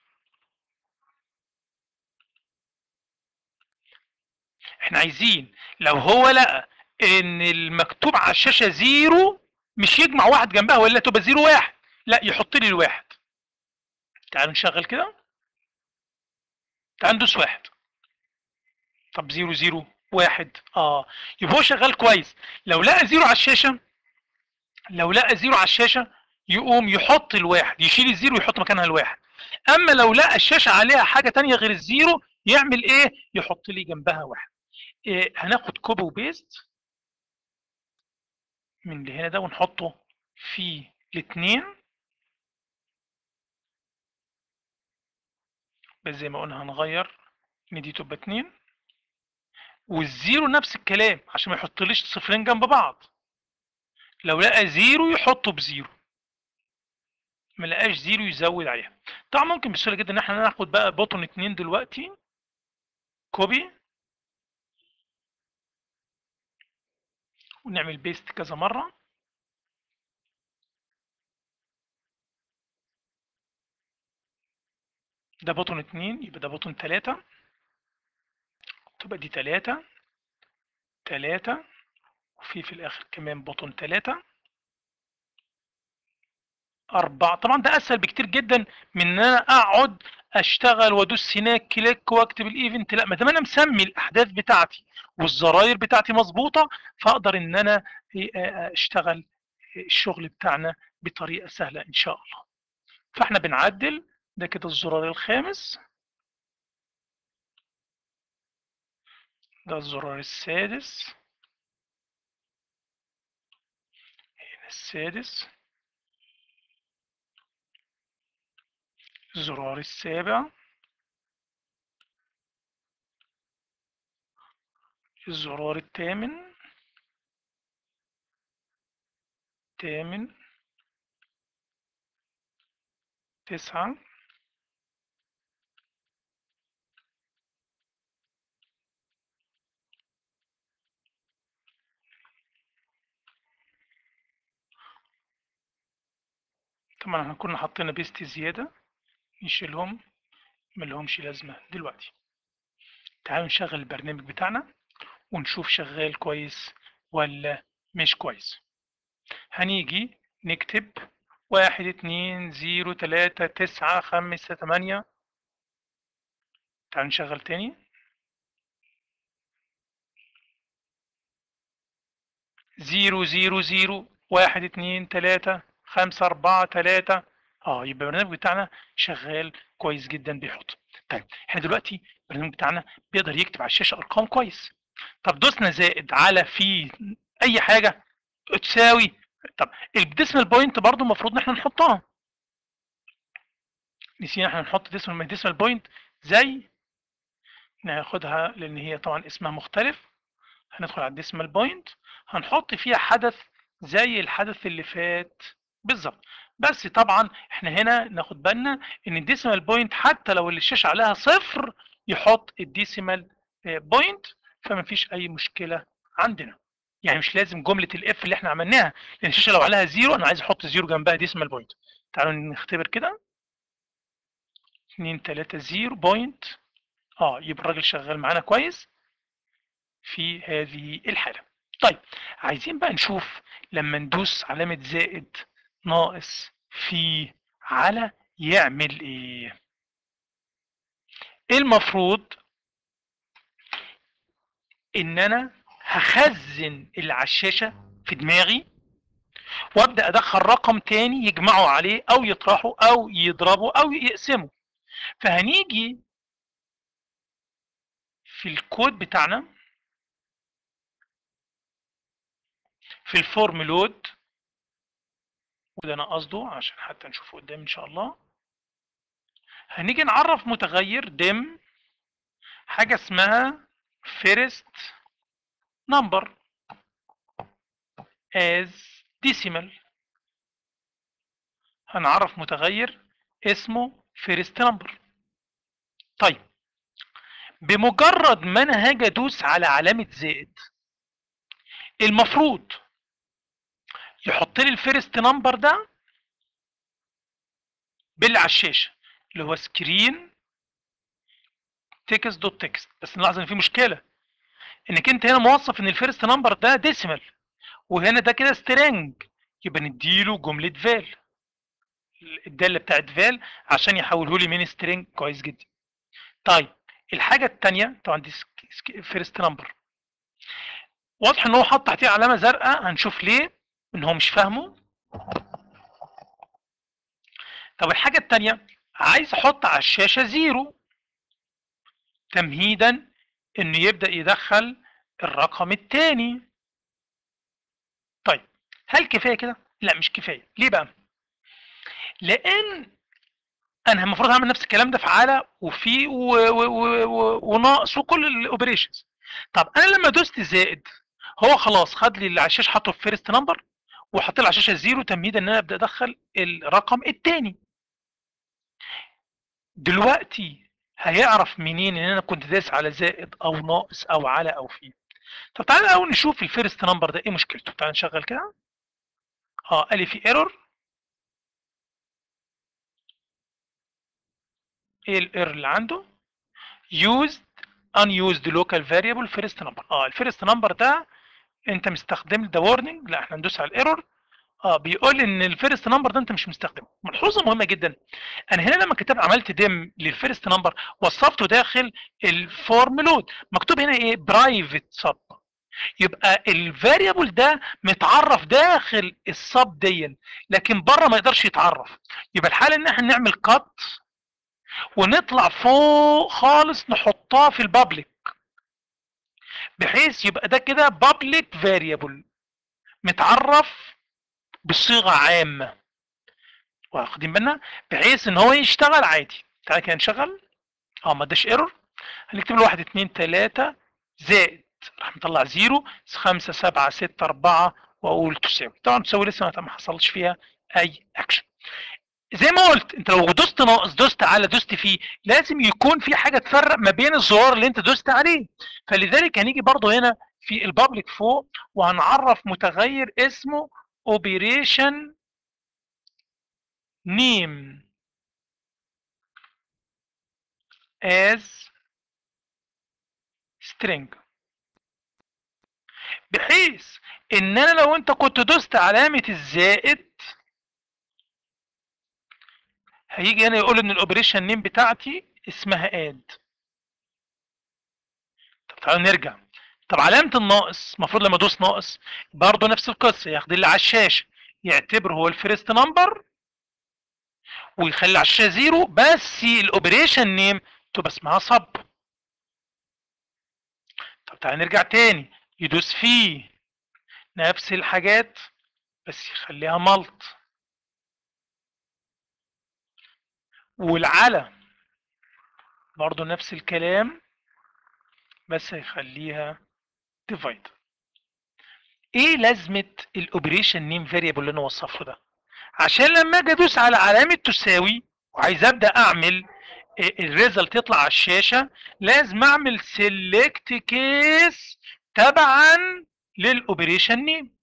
احنا عايزين لو هو لقى ان المكتوب على الشاشه زيرو مش يجمع واحد جنبها ولا تبقى زيرو واحد لا يحط لي الواحد تعالوا نشغل كده تعالوا ندوس واحد طب زيرو زيرو واحد اه يبقى هو شغال كويس لو لقى زيرو على الشاشه لو لقى زيرو على الشاشه يقوم يحط الواحد يشيل الزيرو ويحط مكانها الواحد اما لو لقى الشاشه عليها حاجه تانية غير الزيرو يعمل ايه يحط لي جنبها واحد إيه هناخد كوبي وبيست من اللي هنا ده ونحطه في الاثنين بس زي ما قلنا هنغير ان دي تبقى اتنين والزيرو نفس الكلام عشان ما يحطليش صفرين جنب بعض لو لقى زيرو يحطه بزيرو ما لقاش زيرو يزود عليها طبعا ممكن بسهوله جدا ان احنا ناخد بقى بوتون اتنين دلوقتي كوبي ونعمل بيست كذا مره ده بوتون اتنين يبقى ده بوتون تلاتة تبقى دي تلاتة تلاتة وفي في الآخر كمان بوتون تلاتة أربعة طبعا ده أسهل بكتير جدا من إن أنا أقعد أشتغل وأدوس هناك كليك وأكتب الإيفنت لا ما دام أنا مسمي الأحداث بتاعتي والزراير بتاعتي مظبوطة فأقدر إن أنا أشتغل الشغل بتاعنا بطريقة سهلة إن شاء الله فإحنا بنعدل ده كده الزرار الخامس ده الزرار السادس هنا السادس الزرار السابع الزرار الثامن الثامن تسعة طبعا احنا كنا حطينا بيست زيادة نشيلهم ملهمش لازمة دلوقتي تعالوا نشغل البرنامج بتاعنا ونشوف شغال كويس ولا مش كويس هنيجي نكتب واحد اتنين زيرو تلاتة تسعة خمسة تمانية تعالوا نشغل تاني زيرو زيرو زيرو واحد اتنين تلاتة خمسة أربعة تلاتة اه يبقى البرنامج بتاعنا شغال كويس جدا بيحط طيب احنا دلوقتي البرنامج بتاعنا بيقدر يكتب على الشاشة أرقام كويس طب دوسنا زائد على في أي حاجة تساوي طب الديسمال بوينت برضو المفروض ان احنا نحطها نسينا احنا نحط ديسمال ديسمال بوينت زي ناخدها لان هي طبعا اسمها مختلف هندخل على الديسمال بوينت هنحط فيها حدث زي الحدث اللي فات بالظبط بس طبعا احنا هنا ناخد بالنا ان الديسمال بوينت حتى لو اللي الشاشه عليها صفر يحط الديسمال بوينت فما فيش اي مشكله عندنا يعني مش لازم جمله الاف اللي احنا عملناها لان الشاشه لو عليها زيرو انا عايز احط زيرو جنبها ديسمال بوينت تعالوا نختبر كده 2 3 0 بوينت اه يبقى الراجل شغال معانا كويس في هذه الحاله طيب عايزين بقى نشوف لما ندوس علامه زائد ناقص في على يعمل ايه المفروض ان انا هخزن اللي على الشاشه في دماغي وابدا ادخل رقم تاني يجمعوا عليه او يطرحوا او يضربوا او يقسموا فهنيجي في الكود بتاعنا في الفورم لود وده انا قصده عشان حتى نشوفه قدام ان شاء الله هنيجي نعرف متغير دم حاجه اسمها first number as decimal هنعرف متغير اسمه first number طيب بمجرد ما انا هاجي ادوس على علامه زائد المفروض يحط لي الفيرست نمبر ده باللي على الشاشه اللي هو سكرين تكست دوت تكست بس نلاحظ ان في مشكله انك انت هنا موصف ان الفيرست نمبر ده ديسيمال وهنا ده كده سترينج يبقى نديله جمله فال الداله بتاعت فال عشان يحوله لي من سترينج كويس جدا طيب الحاجه الثانيه طبعا دي فيرست نمبر واضح ان هو حط تحتيه علامه زرقاء هنشوف ليه ان هو مش فاهمه طب الحاجه الثانيه عايز احط على الشاشه زيرو تمهيدا انه يبدا يدخل الرقم الثاني طيب هل كفايه كده لا مش كفايه ليه بقى لان انا المفروض اعمل نفس الكلام ده في على وفي وناقص وكل الاوبريشنز طب انا لما دوست زائد هو خلاص خد لي اللي على الشاشه حطه في فيرست نمبر وحط لي على الشاشه زيرو تمهيدا ان انا ابدا ادخل الرقم الثاني دلوقتي هيعرف منين ان انا كنت داس على زائد او ناقص او على او في طب تعالى الاول نشوف الفيرست نمبر ده ايه مشكلته تعالى نشغل كده اه قال لي في ايرور ايه الايرور اللي عنده used unused local variable first number اه الفيرست نمبر ده انت مستخدم ده warning لا احنا ندوس على الايرور اه بيقول ان الفيرست نمبر ده انت مش مستخدمه ملحوظه مهمه جدا انا هنا لما كتبت عملت ديم للفيرست نمبر وصفته داخل الفورم لود مكتوب هنا ايه برايفت سب يبقى الفاريبل ده متعرف داخل السب دي لكن بره ما يقدرش يتعرف يبقى الحاله ان احنا نعمل كات ونطلع فوق خالص نحطها في البابليك بحيث يبقى ده كده بابليك فاريبل متعرف بصيغه عامه واخدين بالنا بحيث ان هو يشتغل عادي تعالى كده نشغل اه ما اداش ايرور هنكتب له 1 2 3 زائد راح مطلع 0 5 7 6 4 واقول تساوي طبعا تساوي لسه ما حصلش فيها اي اكشن زي ما قلت انت لو دوست ناقص دوست على دوست فيه لازم يكون في حاجه تفرق ما بين الزرار اللي انت دوست عليه فلذلك هنيجي برضه هنا في البابليك فوق وهنعرف متغير اسمه operation name as string بحيث ان انا لو انت كنت دوست علامه الزائد هيجي هنا يقول ان الاوبريشن نيم بتاعتي اسمها اد طب تعالوا نرجع طب علامة الناقص المفروض لما ادوس ناقص برضه نفس القصة ياخد اللي على الشاشة يعتبره هو الفيرست نمبر ويخلي على الشاشة زيرو بس الاوبريشن نيم تبقى اسمها صب طب تعالى نرجع تاني يدوس فيه نفس الحاجات بس يخليها ملط والعلى برضو نفس الكلام بس هيخليها ديفايد ايه لازمه الاوبريشن نيم فاريبل اللي انا وصفه ده عشان لما اجي ادوس على علامه تساوي وعايز ابدا اعمل الريزلت يطلع على الشاشه لازم اعمل سيلكت كيس تبعا للاوبريشن نيم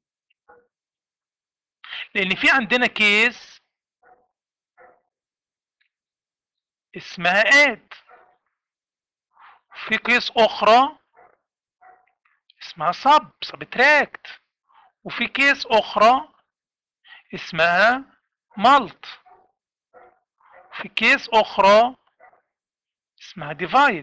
لان في عندنا كيس اسمها اد في كيس اخرى اسمها سب سبتراكت وفي كيس اخرى اسمها مالت في كيس اخرى اسمها ديفايد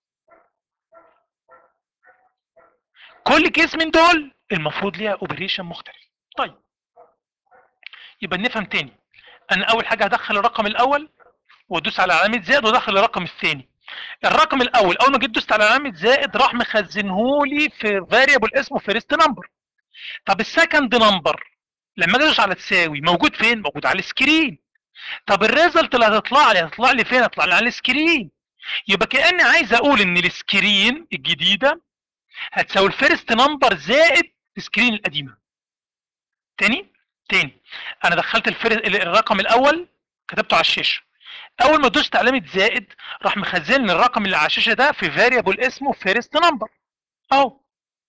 كل كيس من دول المفروض ليها اوبريشن مختلف طيب يبقى نفهم تاني انا اول حاجه هدخل الرقم الاول وادوس على علامه زائد وادخل الرقم الثاني الرقم الاول اول ما جيت دوست على علامه زائد راح مخزنهولي في فاريبل اسمه فيرست نمبر طب السكند نمبر لما اجي ادوس على تساوي موجود فين موجود على السكرين طب الريزلت اللي هتطلع لي هتطلع لي فين هتطلع لي على السكرين يبقى كاني عايز اقول ان السكرين الجديده هتساوي الفيرست نمبر زائد السكرين القديمه تاني تاني انا دخلت الفيرست الرقم الاول كتبته على الشاشه اول ما دوست علامه زائد راح مخزن لي الرقم اللي على الشاشه ده في فاريبل اسمه فيرست نمبر اهو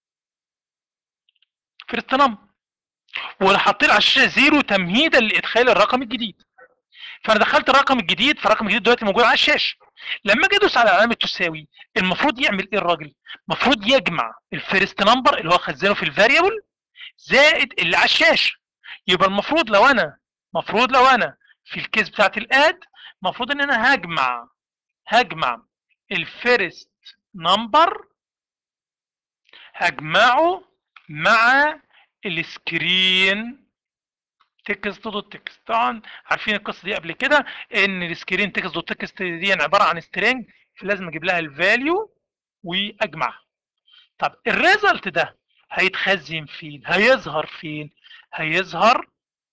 فيرست نمبر وراح حاطط لي على الشاشه زيرو تمهيدا لادخال الرقم الجديد فانا دخلت الرقم الجديد فالرقم الجديد دلوقتي موجود على الشاشه لما اجي ادوس على علامه تساوي المفروض يعمل ايه الراجل المفروض يجمع الفيرست نمبر اللي هو خزنه في الفاريبل زائد اللي على الشاشه يبقى المفروض لو انا المفروض لو انا في الكيس بتاعت الاد المفروض ان انا هجمع هجمع الفيرست نمبر هجمعه مع السكرين تكست دوت تكست طبعا عارفين القصه دي قبل كده ان السكرين تكست دوت تكست دي عباره عن سترينج فلازم اجيب لها الفاليو واجمعها طب الريزلت ده هيتخزن فين هيظهر فين هيظهر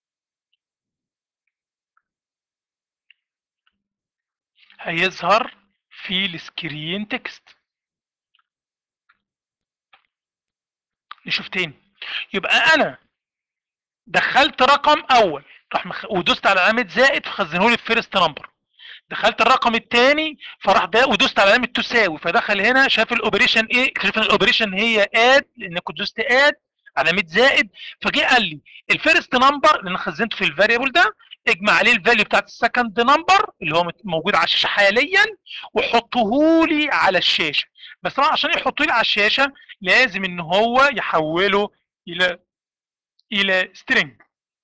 هيظهر في السكرين تكست نشوف تاني يبقى انا دخلت رقم اول راح مخ... ودوست على علامه زائد فخزنه لي فيرست نمبر دخلت الرقم الثاني فراح ده ودوست على علامه تساوي فدخل هنا شاف الاوبريشن ايه اكتشف ان الاوبريشن هي اد لان كنت دوست اد علامه زائد فجه قال لي الفيرست نمبر اللي انا خزنته في الفاريبل ده اجمع عليه الفاليو بتاعت السكند نمبر اللي هو موجود على الشاشه حاليا وحطه لي على الشاشه بس طبعا عشان يحطه لي على الشاشه لازم ان هو يحوله الى الى string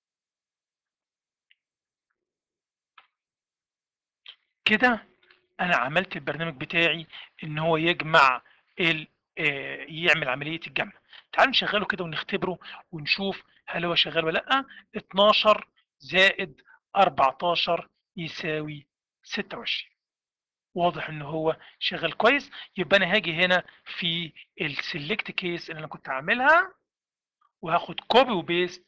كده انا عملت البرنامج بتاعي ان هو يجمع ال يعمل عمليه الجمع تعالوا نشغله كده ونختبره ونشوف هل هو شغال ولا لا 12 زائد 14 يساوي 26 واضح ان هو شغال كويس يبقى انا هاجي هنا في السلكت كيس اللي انا كنت عاملها وهاخد كوبي وبيست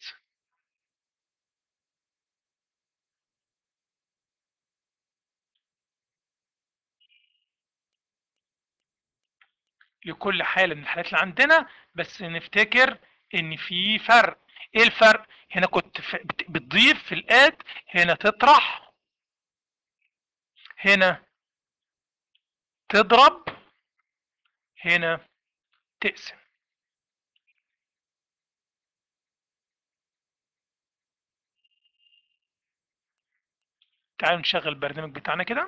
لكل حالة من الحالات اللي عندنا بس نفتكر ان في فرق ايه الفرق هنا كنت بتضيف في الاد هنا تطرح هنا تضرب هنا تقسم تعالوا نشغل البرنامج بتاعنا كده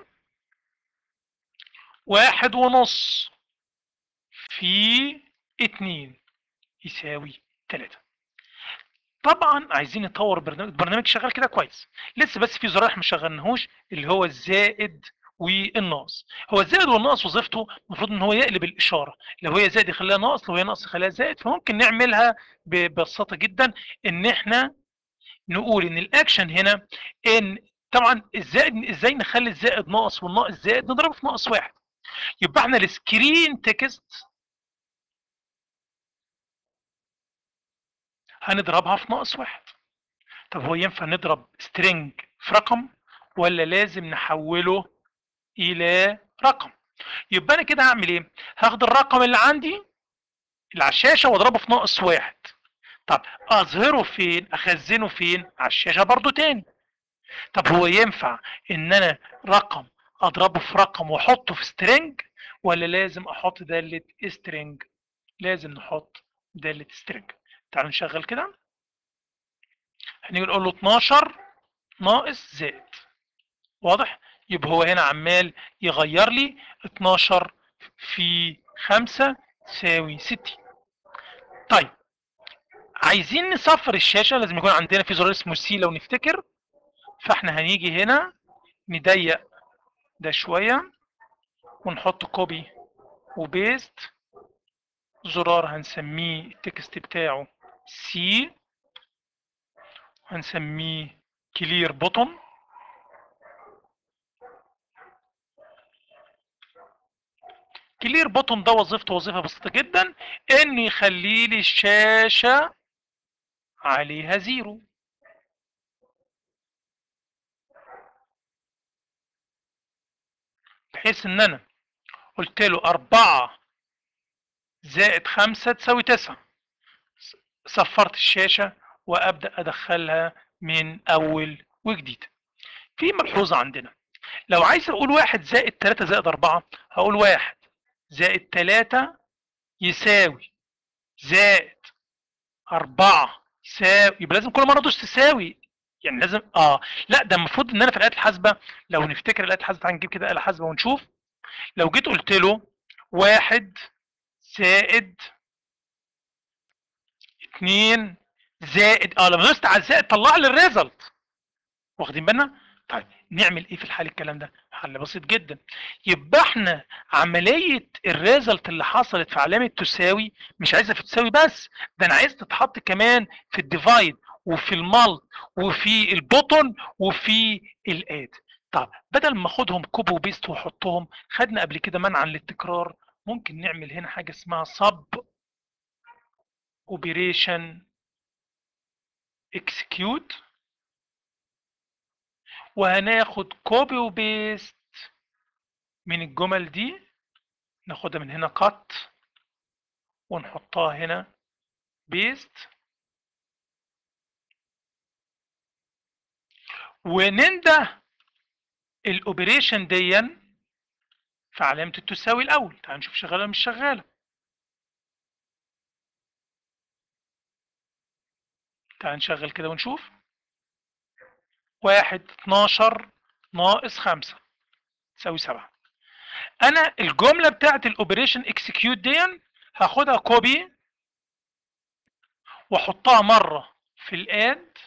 واحد ونص في اتنين يساوي تلاتة طبعا عايزين نطور برنامج البرنامج شغال كده كويس لسه بس في زرار احنا ما شغلناهوش اللي هو الزائد والناقص هو الزائد والناقص وظيفته المفروض ان هو يقلب الاشاره لو هي زائد يخليها ناقص لو هي ناقص يخليها زائد فممكن نعملها ببساطه جدا ان احنا نقول ان الاكشن هنا ان طبعا الزائد ازاي نخلي الزائد ناقص والناقص زائد نضربه في ناقص واحد يبقى احنا السكرين تكست هنضربها في ناقص واحد طب هو ينفع نضرب سترينج في رقم ولا لازم نحوله الى رقم يبقى انا كده هعمل ايه هاخد الرقم اللي عندي اللي على الشاشه واضربه في ناقص واحد طب اظهره فين اخزنه فين على الشاشه برضو تاني طب هو ينفع ان انا رقم اضربه في رقم واحطه في سترينج ولا لازم احط داله سترينج لازم نحط داله سترينج تعالوا نشغل كده هنيجي نقول له 12 ناقص زائد واضح يبقى هو هنا عمال يغير لي 12 في 5 تساوي 60 طيب عايزين نصفر الشاشه لازم يكون عندنا في زرار اسمه سي لو نفتكر فاحنا هنيجي هنا نضيق ده شويه ونحط كوبي وبيست زرار هنسميه التكست بتاعه سي هنسميه كلير بوتون كلير بوتون ده وظيفته وظيفه بسيطه جدا ان يخلي لي الشاشه عليها زيرو بحيث ان انا قلت له أربعة زائد خمسة تساوي تسعة صفرت الشاشة وأبدأ أدخلها من أول وجديد في ملحوظة عندنا لو عايز أقول واحد زائد تلاتة زائد أربعة هقول واحد زائد تلاتة يساوي زائد أربعة يساوي يبقى لازم كل مرة أدوس تساوي يعني لازم اه لا ده المفروض ان انا في الآلات الحاسبة لو نفتكر الآلات الحاسبة تعالى نجيب كده آلة حاسبة ونشوف لو جيت قلت له واحد زائد اتنين زائد اه لما دوست على الزائد طلع لي الريزلت واخدين بالنا؟ طيب نعمل ايه في الحال الكلام ده؟ حل بسيط جدا يبقى احنا عمليه الريزلت اللي حصلت في علامه تساوي مش عايزها في تساوي بس ده انا عايز تتحط كمان في الديفايد وفي المالت وفي البوتون وفي الاد طب بدل ما اخدهم كوبي وبيست واحطهم خدنا قبل كده منعا للتكرار ممكن نعمل هنا حاجه اسمها سب اوبريشن اكسكيوت وهناخد كوبي وبيست من الجمل دي ناخدها من هنا كات ونحطها هنا بيست وننده الاوبريشن ديا في علامة التساوي الأول تعال نشوف شغالة ولا مش شغالة تعال نشغل كده ونشوف واحد اتناشر ناقص خمسة تساوي سبعة أنا الجملة بتاعت الأوبريشن اكسكيوت دي هاخدها كوبي واحطها مرة في الاد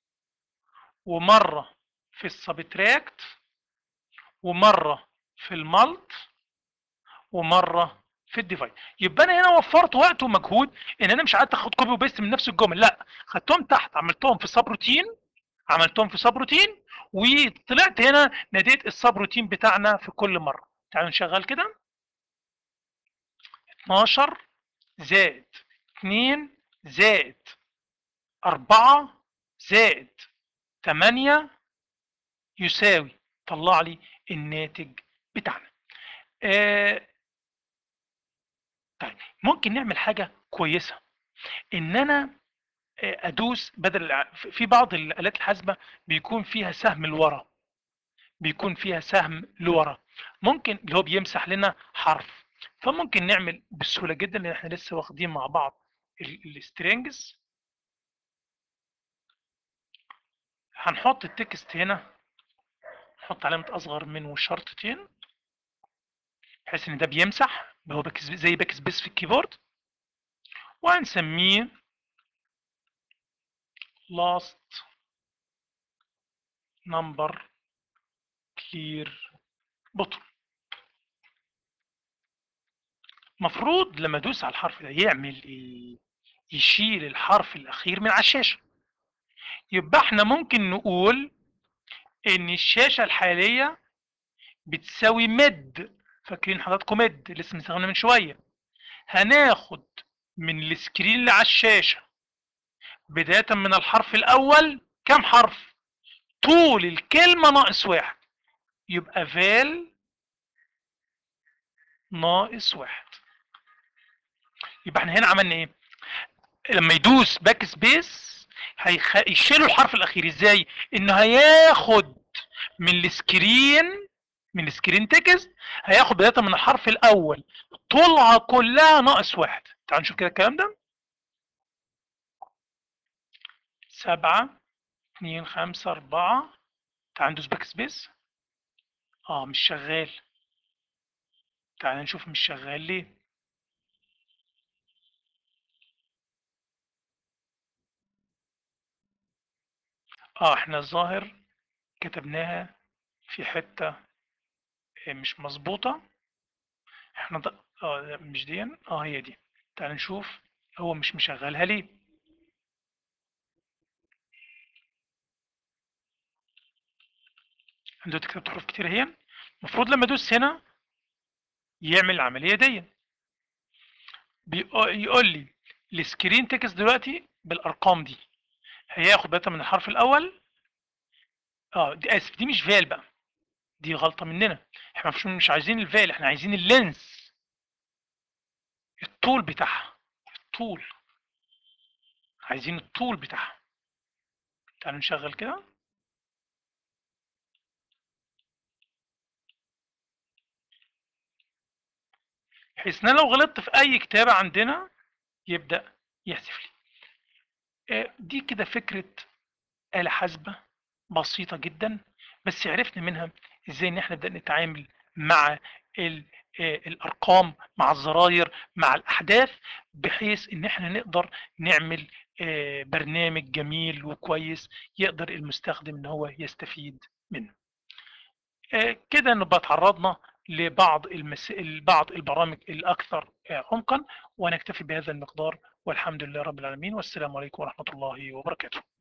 ومرة في السبتراكت ومرة في المالت ومرة في الديفايد يبقى انا هنا وفرت وقت ومجهود ان انا مش قعدت اخد كوبي وبيست من نفس الجمل لا خدتهم تحت عملتهم في سب روتين عملتهم في سب روتين وطلعت هنا ناديت السب روتين بتاعنا في كل مره تعالوا نشغل كده 12 زائد 2 زائد 4 زائد 8 يساوي طلع لي الناتج بتاعنا آه طيب ممكن نعمل حاجه كويسه ان انا ادوس بدل في بعض الالات الحاسبه بيكون فيها سهم لورا بيكون فيها سهم لورا ممكن اللي هو بيمسح لنا حرف فممكن نعمل بسهوله جدا لان احنا لسه واخدين مع بعض السترينجز هنحط التكست هنا نحط علامه اصغر من وشرطتين بحيث ان ده بيمسح هو باك زي باك سبيس في الكيبورد وهنسميه last number clear bottom مفروض لما ادوس على الحرف ده يعمل ايه يشيل الحرف الاخير من على الشاشه يبقى احنا ممكن نقول ان الشاشه الحاليه بتساوي مد فاكرين حضراتكم مد لسه بنستخدمها من شويه هناخد من السكرين اللي على الشاشه بدايه من الحرف الاول كم حرف طول الكلمه ناقص واحد يبقى فال ناقص واحد يبقى احنا هنا عملنا ايه لما يدوس باك سبيس هيخ... يشيلوا الحرف الاخير ازاي انه هياخد من السكرين من السكرين تكست هياخد بدايه من الحرف الاول طولها كلها ناقص واحد تعالوا نشوف كده الكلام ده سبعة اتنين خمسة أربعة تعال ندوس باك سبيس اه مش شغال تعال نشوف مش شغال ليه اه احنا الظاهر كتبناها في حتة آه، مش مظبوطة احنا ض... اه لا، مش دي اه هي دي تعال نشوف هو مش مشغلها ليه عنده كتبت حروف كتير اهي المفروض لما ادوس هنا يعمل العملية دي بيقو- يقول لي السكرين تكست دلوقتي بالارقام دي هياخد بداية من الحرف الاول اه دي اسف دي مش فال بقى دي غلطة مننا احنا مش مش عايزين الفال احنا عايزين اللينس الطول بتاعها الطول عايزين الطول بتاعها تعالوا نشغل كده بحيث ان أنا لو غلطت في اي كتابة عندنا يبدأ يحذف لي آه، دي كده فكرة آلة حاسبة بسيطة جدا بس عرفنا منها ازاي ان احنا نبدأ نتعامل مع ال- آه، الارقام مع الزراير مع الاحداث بحيث ان احنا نقدر نعمل آه، برنامج جميل وكويس يقدر المستخدم ان هو يستفيد منه آه، كده نبقى تعرضنا لبعض المس... بعض البرامج الاكثر آه، عمقا ونكتفي بهذا المقدار والحمد لله رب العالمين والسلام عليكم ورحمة الله وبركاته